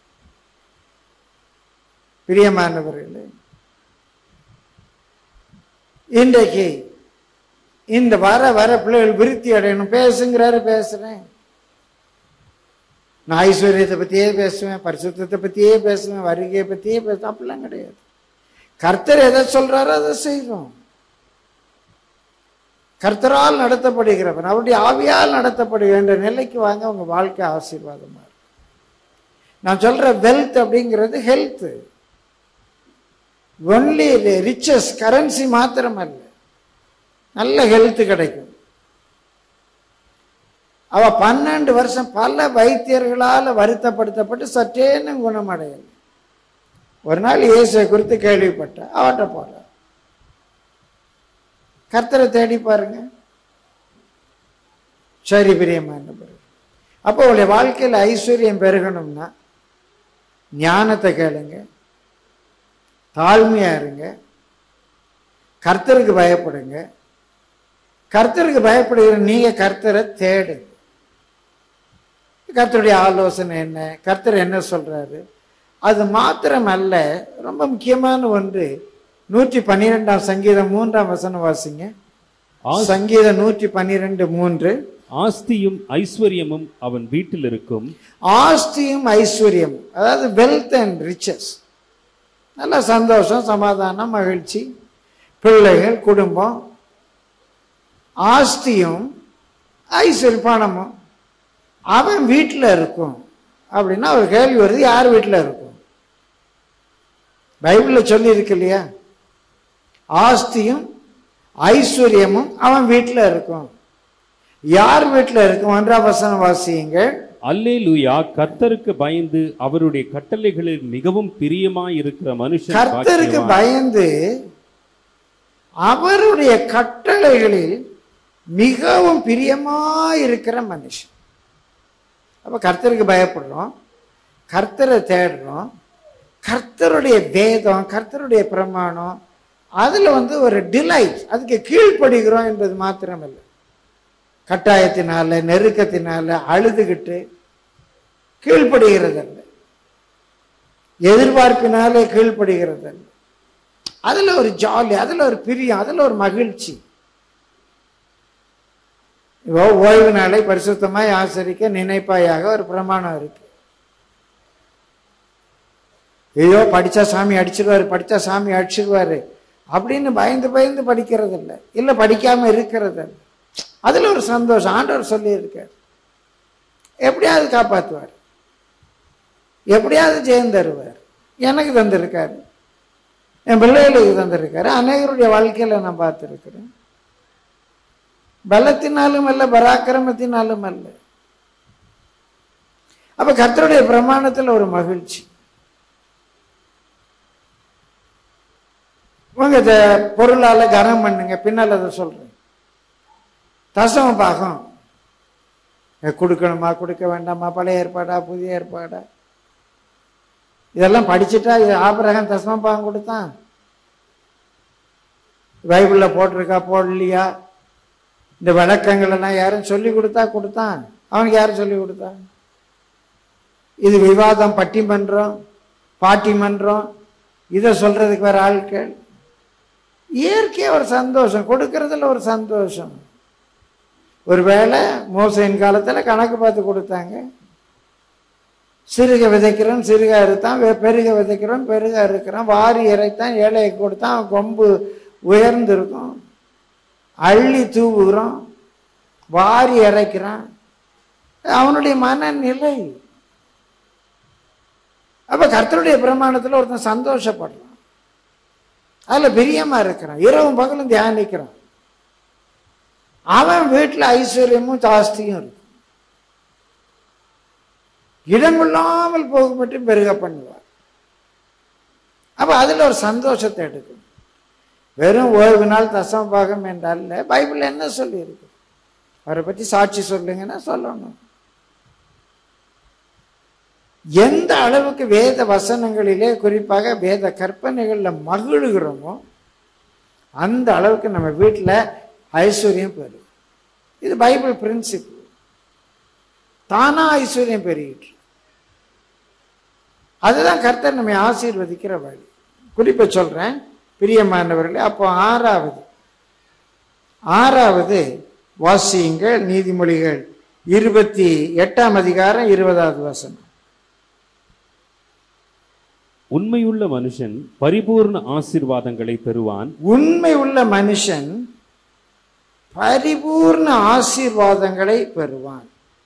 பிரியமானவர்களே இன்றைக்கு இந்த வர வர பிள்ளைகள் விருத்தி அடையணும் பேசுங்கிறாரு பேசுறேன் நான் ஐஸ்வர்யத்தை பத்தியே பேசுவேன் பரிசுத்தத்தை பத்தியே பேசுவேன் வருகையை பத்தியே பேசுவேன் அப்படிலாம் கிடையாது கர்த்தர் எதை சொல்றாரோ அதை செய்கிறோம் கர்த்தரால் நடத்தப்படுகிறவன் அவருடைய ஆவியால் நடத்தப்படுகின்ற நிலைக்கு வாங்க உங்க வாழ்க்கை ஆசீர்வாதமா இருக்கும் நான் சொல்ற வெல்த் அப்படிங்கிறது ஹெல்த் ஒன்லி ரிச்சஸ் கரன்சி மாத்திரம் அல்ல நல்ல ஹெல்த் கிடைக்கும் அவ பன்னெண்டு வருஷம் பல வைத்தியர்களால் வருத்தப்படுத்தப்பட்டு சற்றேன்னு குணமடையல ஒரு நாள் இயேசுவை குறித்து கேள்விப்பட்ட அவட்ட போற கர்த்தரை தேடி பாருங்க சரி பிரியமான பிறகு அப்போ உங்களுடைய வாழ்க்கையில் ஐஸ்வர்யம் பெருகணும்னா ஞானத்தை கேளுங்க தாழ்மையா இருங்க கர்த்தருக்கு பயப்படுங்க கர்த்தருக்கு பயப்படுகிற நீங்க கர்த்தரை தேடுங்க கர்த்தருடைய ஆலோசனை என்ன கர்த்தர் என்ன சொல்றாரு அது மாத்திரம் அல்ல ரொம்ப முக்கியமான ஒன்று நூற்றி பன்னிரெண்டாம் சங்கீதம் மூன்றாம் வசனம் வாசிங்க ஆஸ்- சங்கீதம் நூற்றி பன்னிரெண்டு மூன்று ஆஸ்தியும் ஐஸ்வர்யமும் அவன் வீட்டில் இருக்கும் ஆஸ்தியும் ஐஸ்வர்யம் அதாவது வெல்த் அண்ட் ரிச்சஸ் நல்ல சந்தோஷம் சமாதானம் மகிழ்ச்சி பிள்ளைகள் குடும்பம் ஆஸ்தியும் ஐஸ்வர்ய பணமும் அவன் வீட்டில் இருக்கும் அப்படின்னா ஒரு கேள்வி வருது யார் வீட்டில் இருக்கும் பைபிளில் சொல்லி இருக்கு இல்லையா ஆஸ்தியும் ஐஸ்வர்யமும் அவன் வீட்டில் இருக்கும் யார் வீட்டில் இருக்கும் ஒன்றாம் வசனம் வாசியுங்கள் அல்லேலூயா கர்த்தருக்கு பயந்து அவருடைய கட்டளைகளில் மிகவும் பிரியமாய் இருக்கிற மனுஷன் கர்த்தருக்கு பாக்கியவான். பயந்து அவருடைய கட்டளைகளில் மிகவும் பிரியமாயிருக்கிற மனுஷன் அப்ப கர்த்தருக்கு பயப்படுறோம் கர்த்தரை தேடுறோம் கர்த்தருடைய வேதம் கர்த்தருடைய பிரமாணம் அதுல வந்து ஒரு டிலைட் அதுக்கு கீழ்ப்படுகிறோம் என்பது மாத்திரமல்ல கட்டாயத்தினால நெருக்கத்தினால அழுதுகிட்டு கீழ்ப்படுகிறதல்ல எதிர்பார்ப்பினாலே கீழ்ப்படுகிறதல்ல அதுல ஒரு ஜாலி அதுல ஒரு பிரியம் அதுல ஒரு மகிழ்ச்சி இப்போ ஓய்வு நாளை பரிசுத்தமாய் ஆசரிக்க நினைப்பாயாக ஒரு பிரமாணம் இருக்கு ஐயோ படிச்சா சாமி அடிச்சிருவாரு படிச்சா சாமி அடிச்சிருவாரு அப்படின்னு பயந்து பயந்து படிக்கிறது இல்லை இல்ல படிக்காம இருக்கிறது இல்ல அதுல ஒரு சந்தோஷம் ஆண்டவர் சொல்லி இருக்கார் எப்படியாவது காப்பாத்துவார் எப்படியாவது ஜெயம் தருவார் எனக்கு தந்திருக்காரு என் பிள்ளைகளுக்கு தந்திருக்காரு அநேகருடைய வாழ்க்கையில நான் பார்த்துருக்கிறேன் பலத்தினாலும் அல்ல பராக்கிரமத்தினாலும் அல்ல அப்ப கர்த்தருடைய பிரமாணத்துல ஒரு மகிழ்ச்சி உங்க த- பொருளால கனம் பண்ணுங்க பின்னால் அதை சொல்றேன் தசம பாகம் இதை கொடுக்கணுமா கொடுக்க வேண்டாமா பழைய ஏற்பாடா புதிய ஏற்பாடா இதெல்லாம் படிச்சுட்டா இது ஆபிரகாம் தசம பாகம் கொடுத்தான் பைபிள்ல போட்டிருக்கா போடலையா இந்த விளக்கங்கள் எல்லாம் யாரும் சொல்லி கொடுத்தா கொடுத்தான் அவனுக்கு யாரும் சொல்லி கொடுத்தா இது விவாதம் பட்டிமன்றம் பாட்டிமன்றம் இதை சொல்றதுக்கு வேற ஆட்கள் இயற்கையா ஒரு சந்தோஷம் கொடுக்கறதுல ஒரு சந்தோஷம் ஒருவேளை மோசையின் காலத்துல கணக்கு பார்த்து கொடுத்தாங்க சிறுக விதைக்கிறோம் சிறுக அறுத்தான் வெ- பெருக விதைக்கிறோம் பெருக அறுக்கிறான் வாரி இறைத்தான் ஏழையை கொடுத்தான் அவன் கொம்பு உயர்ந்திருக்கும் அள்ளி தூவுகிறோம் வாரி இறைக்கிறான் அவனுடைய மனநிலை அப்ப கர்த்தருடைய பிரமாணத்துல ஒருத்தன் சந்தோஷப்படுறான் அதுல பிரியமா இருக்கிறான் இரவும் பகலும் தியானிக்கிறான் அவன் வீட்டுல ஐஸ்வர்யமும் ஜாஸ்தியும் இருக்கும் இடமில்லாமல் போக மட்டும் பெருக பண்ணுவார் அப்ப அதுல ஒரு சந்தோஷத்தை எடுக்கும் வெறும் ஓய்வு நாள் தசம பாகம் என்றால் பைபிள் என்ன சொல்லி இருக்கு அவரை பற்றி சாட்சி சொல்லுங்கன்னா சொல்லணும் எந்த அளவுக்கு வேத வசனங்களிலே குறிப்பாக வேத கற்பனைகள்ல மகிழுகிறோமோ அந்த அளவுக்கு நம்ம வீட்டில் ஐஸ்வர்யம் பெறும் இது பைபிள் பிரின்சிபிள் தானா ஐஸ்வர்யம் பெருகிட்டு அதுதான் கர்த்தர் நம்மை ஆசீர்வதிக்கிற வழி குறிப்பை சொல்றேன் பிரியமானவர்களே அப்போ ஆறாவது ஆறாவது வாசியுங்கள் நீதிமொழிகள் இருபத்தி எட்டாம் அதிகாரம் இருபதாவது வசனம் உண்மையுள்ள மனுஷன் பரிபூர்ண ஆசீர்வாதங்களை பெறுவான் உண்மை உள்ள மனுஷன் பரிபூர்ண ஆசீர்வாதங்களை பெறுவான்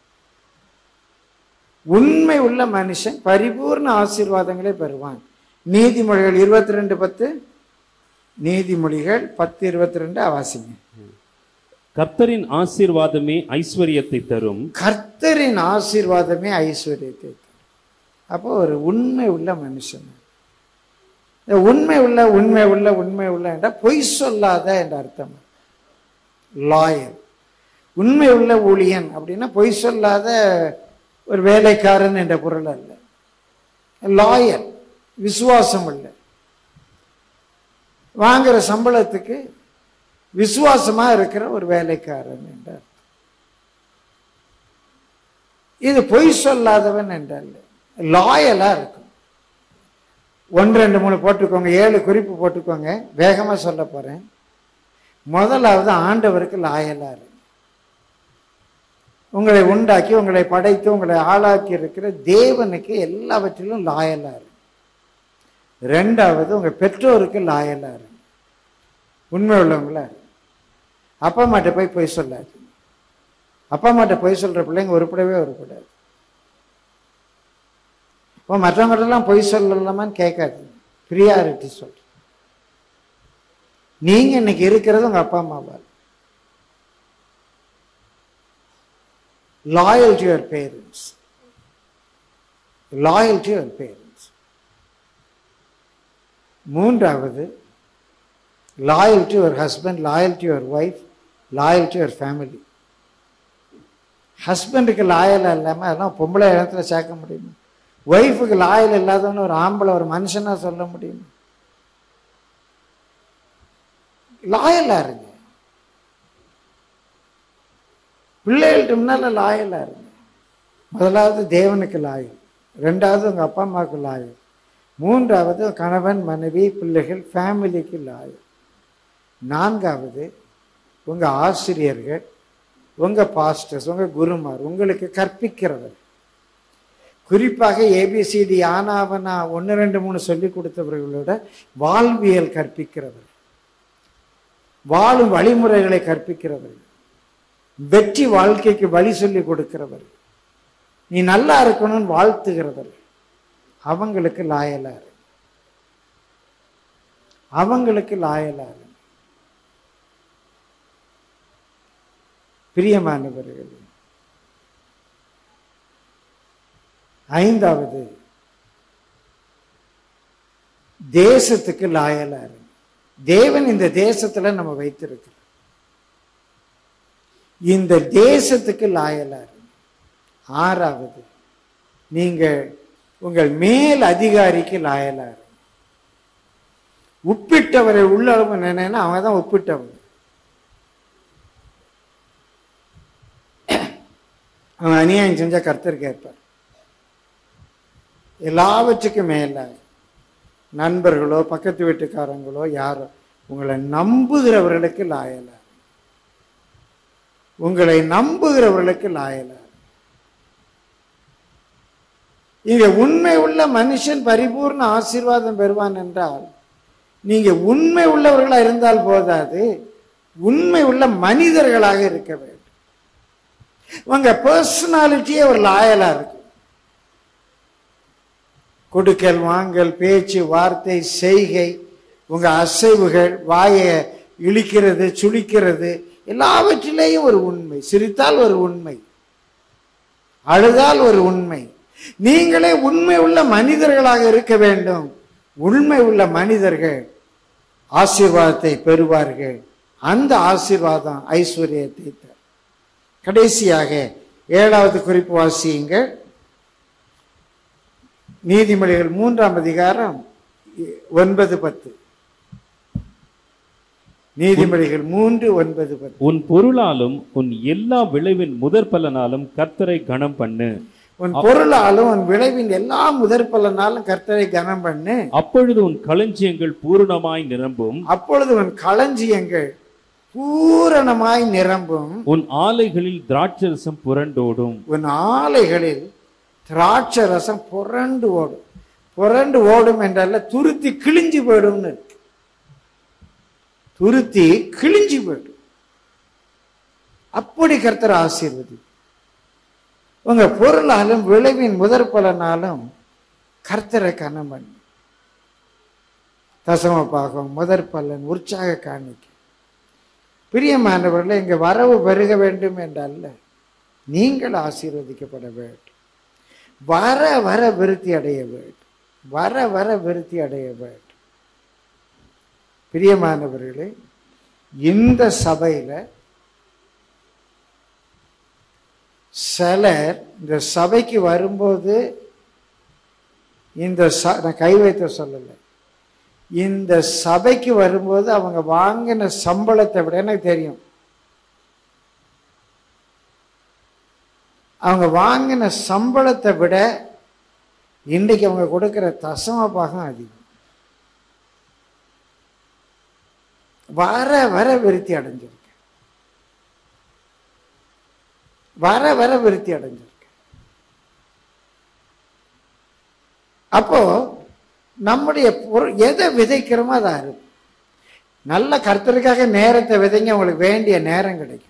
உண்மை உள்ள மனுஷன் பரிபூர்ண ஆசீர்வாதங்களை பெறுவான் நீதிமொழிகள் இருபத்தி ரெண்டு பத்து நீதிமொழிகள் பத்து இருபத்தி ரெண்டு வாசிங்க கர்த்தரின் ஆசீர்வாதமே ஐஸ்வர்யத்தை தரும் கர்த்தரின் ஆசீர்வாதமே ஐஸ்வர்யத்தை தரும். அப்போ ஒரு உண்மை உள்ள மனுஷன் இந்த உண்மை உள்ள உண்மை உள்ள உண்மை உள்ள என்றால் பொய் சொல்லாத என்ற அர்த்தம் லாயர் உண்மை உள்ள ஊழியன் அப்படின்னா பொய் சொல்லாத ஒரு வேலைக்காரன் என்ற பொருள் அல்ல லாயர் விசுவாசம் இல்லை வாங்குற சம்பளத்துக்கு விசுவாசமா இருக்கிற ஒரு வேலைக்காரன் என்றார் இது பொய் சொல்லாதவன் என்றால் லாயலா இருக்கும் ஒன்று ரெண்டு மூணு போட்டுக்கோங்க ஏழு குறிப்பு போட்டுக்கோங்க வேகமா சொல்ல போறேன் முதலாவது ஆண்டவருக்கு லாயலா இருக்கு உங்களை உண்டாக்கி உங்களை படைத்து உங்களை ஆளாக்கி இருக்கிற தேவனுக்கு எல்லாவற்றிலும் லாயலா இருக்கு ரெண்டாவது உங்க பெற்றோருக்கு லாயலா இருக்கு உண்மை உள்ளவங்களா இருக்கு. அப்பா அம்மாட்ட போய் பொய் சொல்லாது அப்பா அம்மாட்ட பொய் சொல்ற பிள்ளைங்க உருப்படவே உருப்படாது இப்போ மற்றவங்கள்ட்டெல்லாம் பொய் சொல்லலாமான்னு கேட்காது ப்ரியாரிட்டி சொல் நீங்க இன்னைக்கு இருக்கிறது உங்க அப்பா அம்மாவால் loyal to your parents loyal to your parents மூன்றாவது loyal to your husband loyal to your wife loyal to your family ஹஸ்பண்டுக்கு லாயலாக இல்லாமல் அதெல்லாம் பொம்பளை இடத்துல சேர்க்க முடியுமா ஒய்ஃபுக்கு லாயல் இல்லாதவன்னு ஒரு ஆம்பளை ஒரு மனுஷனா சொல்ல முடியுமா லாயலா இருங்க பிள்ளைகள்ட்ட முன்னால லாயலா இருங்க முதலாவது தேவனுக்கு லாயல் ரெண்டாவது உங்க அப்பா அம்மாவுக்கு லாயல் மூன்றாவது கணவன் மனைவி பிள்ளைகள் ஃபேமிலிக்கு லாயல் நான்காவது உங்க ஆசிரியர்கள் உங்க பாஸ்டர்ஸ் உங்க குருமார் உங்களுக்கு கற்பிக்கிறவர் குறிப்பாக ஏபிசிடி ஆனாவனா ஒன்று ரெண்டு மூணு சொல்லி கொடுத்தவர்களோட வாழ்வியல் கற்பிக்கிறவர் வாழும் வழிமுறைகளை கற்பிக்கிறவர் வெற்றி வாழ்க்கைக்கு வழி சொல்லி கொடுக்கிறவர் நீ நல்லா இருக்கணும்னு வாழ்த்துகிறவர் அவங்களுக்கு லாயலா இரு. அவங்களுக்கு லாயலா இரு. பிரியமானவர்கள் ஐந்தாவது தேசத்துக்கு லாயலா இருங்க தேவன் இந்த தேசத்துல நம்ம வைத்திருக்கிறோம் இந்த தேசத்துக்கு லாயலா இருங்க ஆறாவது நீங்க உங்கள் மேல் அதிகாரிக்கு லாயலா இருங்க உப்பிட்டவரை உள்ளளவு நினைனா அவங்க தான் உப்பிட்டவங்க அவன் அநியாயம் செஞ்சா கர்த்தர் கேட்பார் எல்லாவற்றுக்கும் மேல நண்பர்களோ பக்கத்து வீட்டுக்காரங்களோ யாரோ உங்களை நம்புகிறவர்களுக்கு லாயலா உங்களை நம்புகிறவர்களுக்கு லாயலா இங்க உண்மை உள்ள மனுஷன் பரிபூர்ண ஆசீர்வாதம் பெறுவான் என்றால் நீங்க உண்மை உள்ளவர்களா இருந்தால் போதாது உண்மை உள்ள மனிதர்களாக இருக்க வேண்டும் உங்க பர்சனாலிட்டியே ஒரு லாயலா இருக்கு கொடுக்கல் வாங்கல் பேச்சு வார்த்தை செய்கை உங்க அசைவுகள் வாயை இழிக்கிறது சுளிக்கிறது எல்லாவற்றிலேயும் ஒரு உண்மை சிரித்தால் ஒரு உண்மை அழுதால் ஒரு உண்மை நீங்களே உண்மை உள்ள மனிதர்களாக இருக்க வேண்டும் உண்மை உள்ள மனிதர்கள் ஆசீர்வாதத்தை பெறுவார்கள் அந்த ஆசீர்வாதம் ஐஸ்வர்யத்தை தரும் கடைசியாக ஏழாவது குறிப்பு வாசியுங்கள் நீதிமொழிகள் மூன்றாம் அதிகாரம் ஒன்பது பத்து நீதிமொழிகள் மூன்று ஒன்பது பத்து உன் பொருளாலும் உன் எல்லா விளைவின் முதற் பலனாலும் கர்த்தரை கனம் பண்ணு உன் பொருளாலும் உன் விளைவின் எல்லா முதற் பலனாலும் கர்த்தரை கனம் பண்ணு அப்பொழுது உன் களஞ்சியங்கள் பூரணமாய் நிரம்பும் அப்பொழுது உன் களஞ்சியங்கள் பூரணமாய் நிரம்பும் உன் ஆலைகளில் திராட்சரசம் புரண்டோடும் உன் ஆலைகளில் திராட்சை ரசம் புரண்டு ஓடும் புரண்டு ஓடும் என்றல்ல துருத்தி கிழிஞ்சு போயிடும்னு இருக்கு துருத்தி கிழிஞ்சு போயிடும் அப்படி கர்த்தர் ஆசீர்வதி உங்க பொருளாலும் விளைவின் முதற் பலனாலும் கர்த்தரை கனம் பண்ணு தசம பாகம் முதற் பலன் உற்சாக காணிக்க பிரியமானவர்களே இங்க வரவு பெருக வேண்டும் என்றல்ல நீங்கள் ஆசீர்வதிக்கப்பட வேண்டும் வர வர விருத்தி அடைய வேண்டும் வர வர விருத்தி அடைய வேண்டும் பிரியமானவர்களே இந்த சபையில சிலர் இந்த சபைக்கு வரும்போது இந்த ச நான் கை வைத்த சொல்லலை இந்த சபைக்கு வரும்போது அவங்க வாங்கின சம்பளத்தை விட எனக்கு தெரியும் அவங்க வாங்கின சம்பளத்தை விட இன்றைக்கு அவங்க கொடுக்கிற தசம பாகம் அதிகம் வர வர விருத்தி அடைஞ்சிருக்கு வர வர விருத்தி அடைஞ்சிருக்கு அப்போ நம்முடைய பொருள் எதை விதைக்கிறோமோ அதை அறுப்பு நல்ல கர்த்தருக்காக நேரத்தை விதைங்க உங்களுக்கு வேண்டிய நேரம் கிடைக்கும்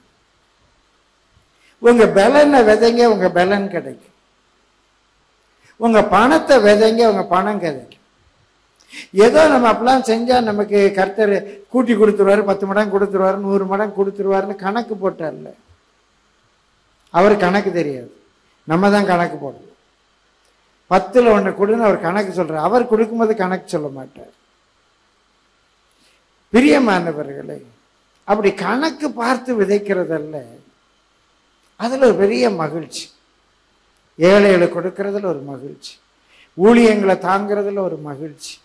உங்க பலனை விதைங்க உங்க பலன் கிடைக்கும் உங்க பணத்தை விதைங்க உங்க பணம் கிடைக்கும் ஏதோ நம்ம அப்படிலாம் செஞ்சா நமக்கு கர்த்தர் கூட்டி கொடுத்துருவாரு பத்து மடங்கு கொடுத்துருவாரு நூறு மடங்கு கொடுத்துருவாருன்னு கணக்கு போட்டார்ல அவர் கணக்கு தெரியாது நம்ம தான் கணக்கு போடணும் பத்துல ஒன்று கொடுன்னு அவர் கணக்கு சொல்றார் அவர் கொடுக்கும்போது கணக்கு சொல்ல மாட்டார் பிரியமானவர்களே அப்படி கணக்கு பார்த்து விதைக்கிறதல்ல அதுல ஒரு பெரிய மகிழ்ச்சி ஏழைகளை கொடுக்கறதுல ஒரு மகிழ்ச்சி ஊழியங்களை தாங்கிறதுல ஒரு மகிழ்ச்சி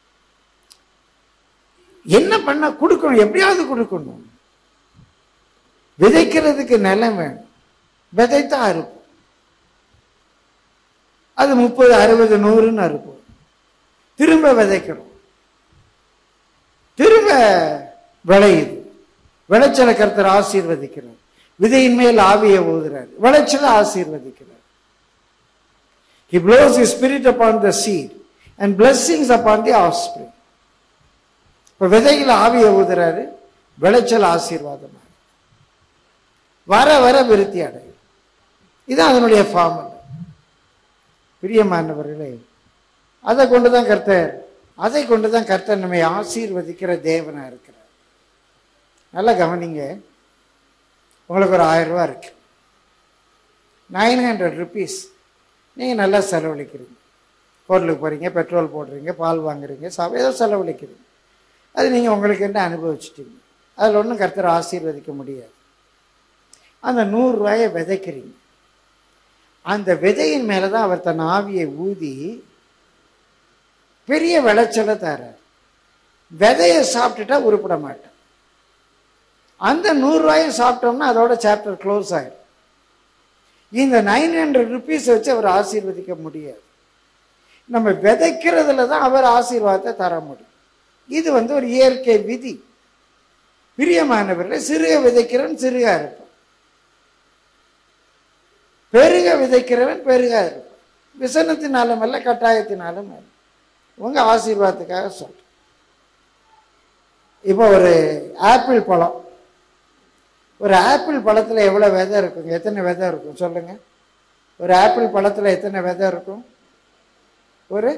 என்ன பண்ண கொடுக்கணும் எப்படியாவது கொடுக்கணும் விதைக்கிறதுக்கு நிலம் வேணும் விதைத்தா அறுப்போம் அது முப்பது அறுபது நூறுன்னு அறுப்போம் திரும்ப விதைக்கிறோம் திரும்ப விளையுது விளைச்சலை கருத்தர் ஆசீர்வதிக்கிறார் விதையின் மேல் ஆவியை ஊதுறார் விளைச்சலை ஆசீர்வதிக்கிறார் He blows his spirit upon the seed and blessings upon the offspring. இப்ப விதையில ஆவியை ஊதுறாரு விளைச்சல் ஆசீர்வாதமாக வர வர விருத்தி அடையும் இதுதான் அதனுடைய ஃபார்முலா பிரியமானவர்களே அதை கொண்டு தான் கர்த்தர் அதை கொண்டு தான் கர்த்தர் நம்மை ஆசீர்வதிக்கிற தேவனா இருக்கிறார் நல்லா கவனிங்க உங்களுக்கு ஒரு ஆயிரம் ரூபாய் இருக்கு நைன் ஹண்ட்ரட் ருபீஸ் நீங்கள் நல்லா செலவழிக்கிறீங்க ஹோட்டலுக்கு போகிறீங்க பெட்ரோல் போடுறீங்க பால் வாங்குறீங்க சாப் ஏதோ செலவழிக்கிறீங்க அது நீங்கள் உங்களுக்கு என்ன அனுபவிச்சிட்டீங்க அதில் ஒன்றும் கர்த்தர் ஆசீர்வதிக்க முடியாது அந்த நூறுரூவாயை விதைக்கிறீங்க அந்த விதையின் மேலே தான் அவர் தன் ஆவியை ஊதி பெரிய விளைச்சலை தரார் விதையை சாப்பிட்டுட்டா உருப்பட மாட்டேன் அந்த நூறுரூவாயும் சாப்பிட்டோம்னா அதோட சாப்டர் க்ளோஸ் ஆயிடும் இந்த நைன் ஹண்ட்ரட் ருபீஸ் வச்சு அவர் ஆசீர்வதிக்க முடியாது நம்ம விதைக்கிறதுல தான் அவர் ஆசீர்வாதத்தை தர முடியும் இது வந்து ஒரு இயற்கை விதி பிரியமானவர்களே சிறுக விதைக்கிறோம் சிறுக இருப்போம் பெருக விதைக்கிறவன் பெருக இருக்கும் விசனத்தினாலும் அல்ல கட்டாயத்தினாலும் அல்ல உங்க ஆசீர்வாதத்துக்காக சொல்றேன் இப்போ ஒரு ஆப்பிள் பழம் ஒரு ஆப்பிள் பழத்துல எவ்வளவு விதை இருக்குங்க எத்தனை விதை இருக்கும் சொல்லுங்க ஒரு ஆப்பிள் பழத்துல எத்தனை விதை இருக்கும் ஒரு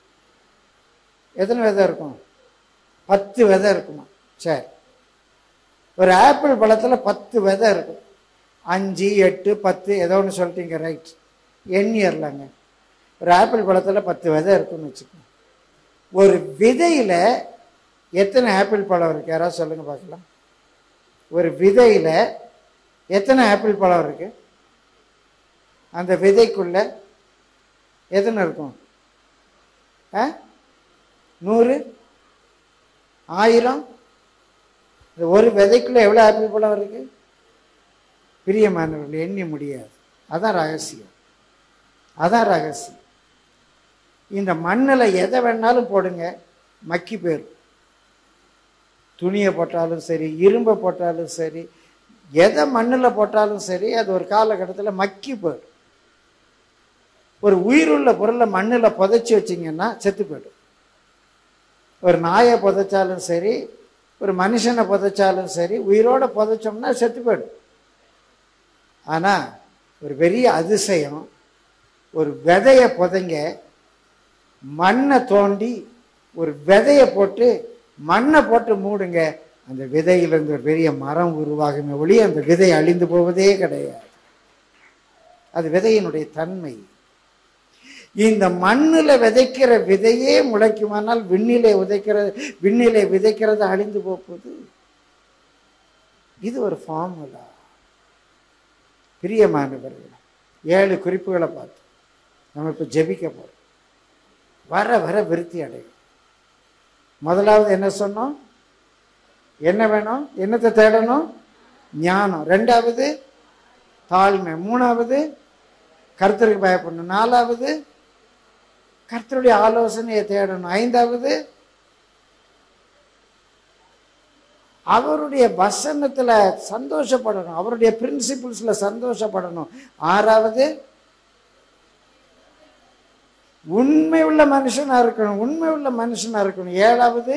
எத்தனை விதை இருக்கும் பத்து விதை இருக்குமா சரி ஒரு ஆப்பிள் பழத்துல பத்து விதை இருக்கும் அஞ்சு எட்டு பத்து ஏதோ ஒன்று சொல்லிட்டீங்க ரைட் எண்ணியர்லாங்க ஒரு ஆப்பிள் பழத்துல பத்து விதை இருக்குன்னு வச்சுக்கோங்க ஒரு விதையில எத்தனை ஆப்பிள் பழம் இருக்கு யாராவது சொல்லுங்க பார்க்கலாம் ஒரு விதையில எத்தனை ஆப்பிள் பழம் இருக்கு அந்த விதைக்குள்ள எத்தனை இருக்கும் ஆ நூறு ஆயிரம் இந்த ஒரு விதைக்குள்ள எவ்வளோ ஆப்பிள் பழம் இருக்கு பிரியமானவர்கள் எண்ணி முடியாது அதான் ரகசியம் அதான் ரகசியம் இந்த மண்ணில் எதை வேணாலும் போடுங்க மக்கி போயிடும் துணியை போட்டாலும் சரி இரும்பை போட்டாலும் சரி எதை மண்ணில் போட்டாலும் சரி அது ஒரு காலகட்டத்தில் மக்கி போயிடும் ஒரு உயிருள்ள பொருளை மண்ணில் புதைச்சி வச்சிங்கன்னா செத்து போயிடும் ஒரு நாயை புதைச்சாலும் சரி ஒரு மனுஷனை புதைச்சாலும் சரி உயிரோட புதைச்சோம்னா செத்து போயிடும் ஆனால் ஒரு பெரிய அதிசயம் ஒரு விதையை புதைங்க மண்ணை தோண்டி ஒரு விதையை போட்டு மண்ணை போட்டு மூடுங்க அந்த விதையிலிருந்து ஒரு பெரிய மரம் உருவாகுமே ஒழிய அந்த விதை அழிந்து போவதே கிடையாது அது விதையினுடைய தன்மை இந்த மண்ணுல விதைக்கிற விதையே முளைக்குமானால் விண்ணிலே விதைக்கிறது விண்ணிலே விதைக்கிறது அழிந்து போகுது இது ஒரு ஃபார்முலா பிரியமானவர்கள் ஏழு குறிப்புகளை பார்த்து நம்ம இப்போ ஜெபிக்க போறோம் வர வர விருத்தி அடையும் முதலாவது என்ன சொன்னோம் என்ன வேணும் என்னத்தை தேடணும் ஞானம் ரெண்டாவது தாழ்மை மூணாவது கர்த்தருக்கு பயப்படணும் நாலாவது கர்த்தருடைய ஆலோசனையை தேடணும் ஐந்தாவது அவருடைய வசனத்துல சந்தோஷப்படணும் அவருடைய பிரின்சிபிள்ஸ்ல சந்தோஷப்படணும் ஆறாவது உண்மை உள்ள மனுஷனா இருக்கணும் உண்மை உள்ள மனுஷனா இருக்கணும் ஏழாவது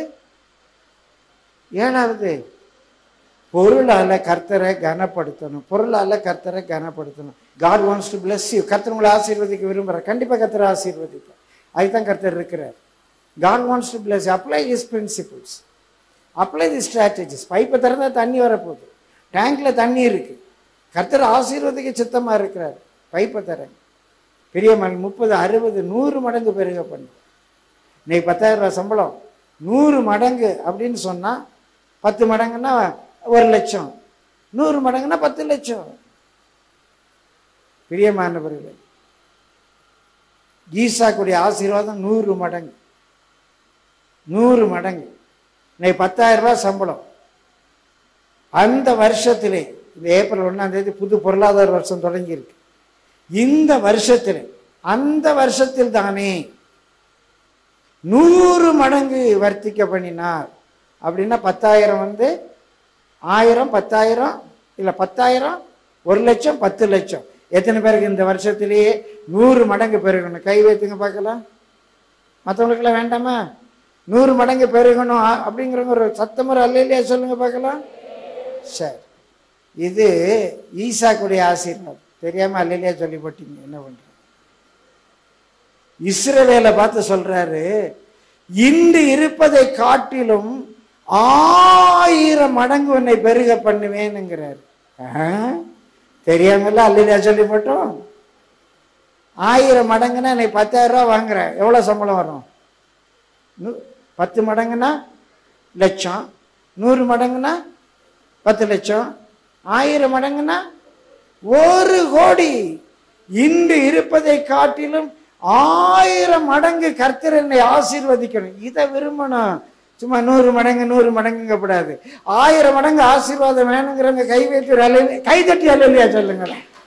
ஏழாவது பொருளால கர்த்தரை கனப்படுத்தணும் பொருளால கர்த்தரை கனப்படுத்தணும் God wants to bless you கர்த்தர் உங்களை ஆசீர்வதிக்க விரும்புகிறார் கண்டிப்பா கர்த்தரை ஆசீர்வதிப்பார் அதுதான் கர்த்தர் இருக்கிறார் God wants to bless you apply his principles apply the strategies பைப்பை திறந்தா தண்ணி வரப்போகுது டேங்க்ல தண்ணி இருக்கு கர்த்தர் ஆசீர்வதிக்க சித்தமா இருக்கிறார் பைப்பை தரேன் பெரிய மண் முப்பது அறுபது நூறு மடங்கு பெருக பண்ணு இன்னைக்கு பத்தாயிரம் ரூபாய் சம்பளம் நூறு மடங்கு அப்படின்னு சொன்னா பத்து மடங்குன்னா ஒரு லட்சம் நூறு மடங்குன்னா பத்து லட்சம் பிரியமானவர்களே ஈசாக்குடைய ஆசீர்வாதம் நூறு மடங்கு நூறு மடங்கு இன்னைக்கு பத்தாயிரம் ரூபாய் சம்பளம் அந்த வருஷத்திலே இந்த ஏப்ரல் ஒண்ணாம் தேதி புது பொருளாதார வருஷம் தொடங்கி இருக்கு இந்த வருஷத்தில் அந்த வருஷத்தில் தானே நூறு மடங்கு வர்த்திக்க பண்ணினார் அப்படின்னா பத்தாயிரம் வந்து ஆயிரம் பத்தாயிரம் இல்லை பத்தாயிரம் ஒரு லட்சம் பத்து லட்சம் எத்தனை பேருக்கு இந்த வருஷத்திலேயே நூறு மடங்கு பெருகணும் கை வைத்துங்க பார்க்கலாம் மற்றவங்களுக்கெல்லாம் வேண்டாமா நூறு மடங்கு பெருகணும் அ- அப்படிங்கிறவங்க ஒரு சத்தமுறை அல்ல இல்லையா சொல்லுங்க பார்க்கலாம் சரி இது ஈசாக்குடைய ஆசீர்வாதம் தெரியாம அல்லையா சொல்லி போட்டீங்க என்ன பண்ற இஸ்ரவேலை பார்த்து சொல்றாரு இன்று இருப்பதை காட்டிலும் ஆயிரம் மடங்கு உன்னை பெருக பண்ணுவேனுங்கிறாரு ஆ? தெரியாமல அல்லையா சொல்லி போட்டோம் ஆயிரம் மடங்குன்னா நீ பத்தாயிரம் ரூபாய் வாங்குற எவ்வளவு சம்பளம் வரும் நூ- பத்து மடங்குனா லட்சம் நூறு மடங்குனா பத்து லட்சம் ஆயிரம் மடங்குனா ஒரு கோடி இன்று இருப்பதை காட்டிலும் ஆயிரம் மடங்கு கர்த்தர் என்னை ஆசீர்வதிக்கணும் இதை விரும்பணும் சும்மா நூறு மடங்கு நூறு மடங்குங்கப்படாது ஆயிரம் மடங்கு ஆசீர்வாதம் வேணுங்கிறவங்க கை வைத்து ஒரு அல்லேலூயா- கை தட்டி அல்லையா சொல்லுங்களேன்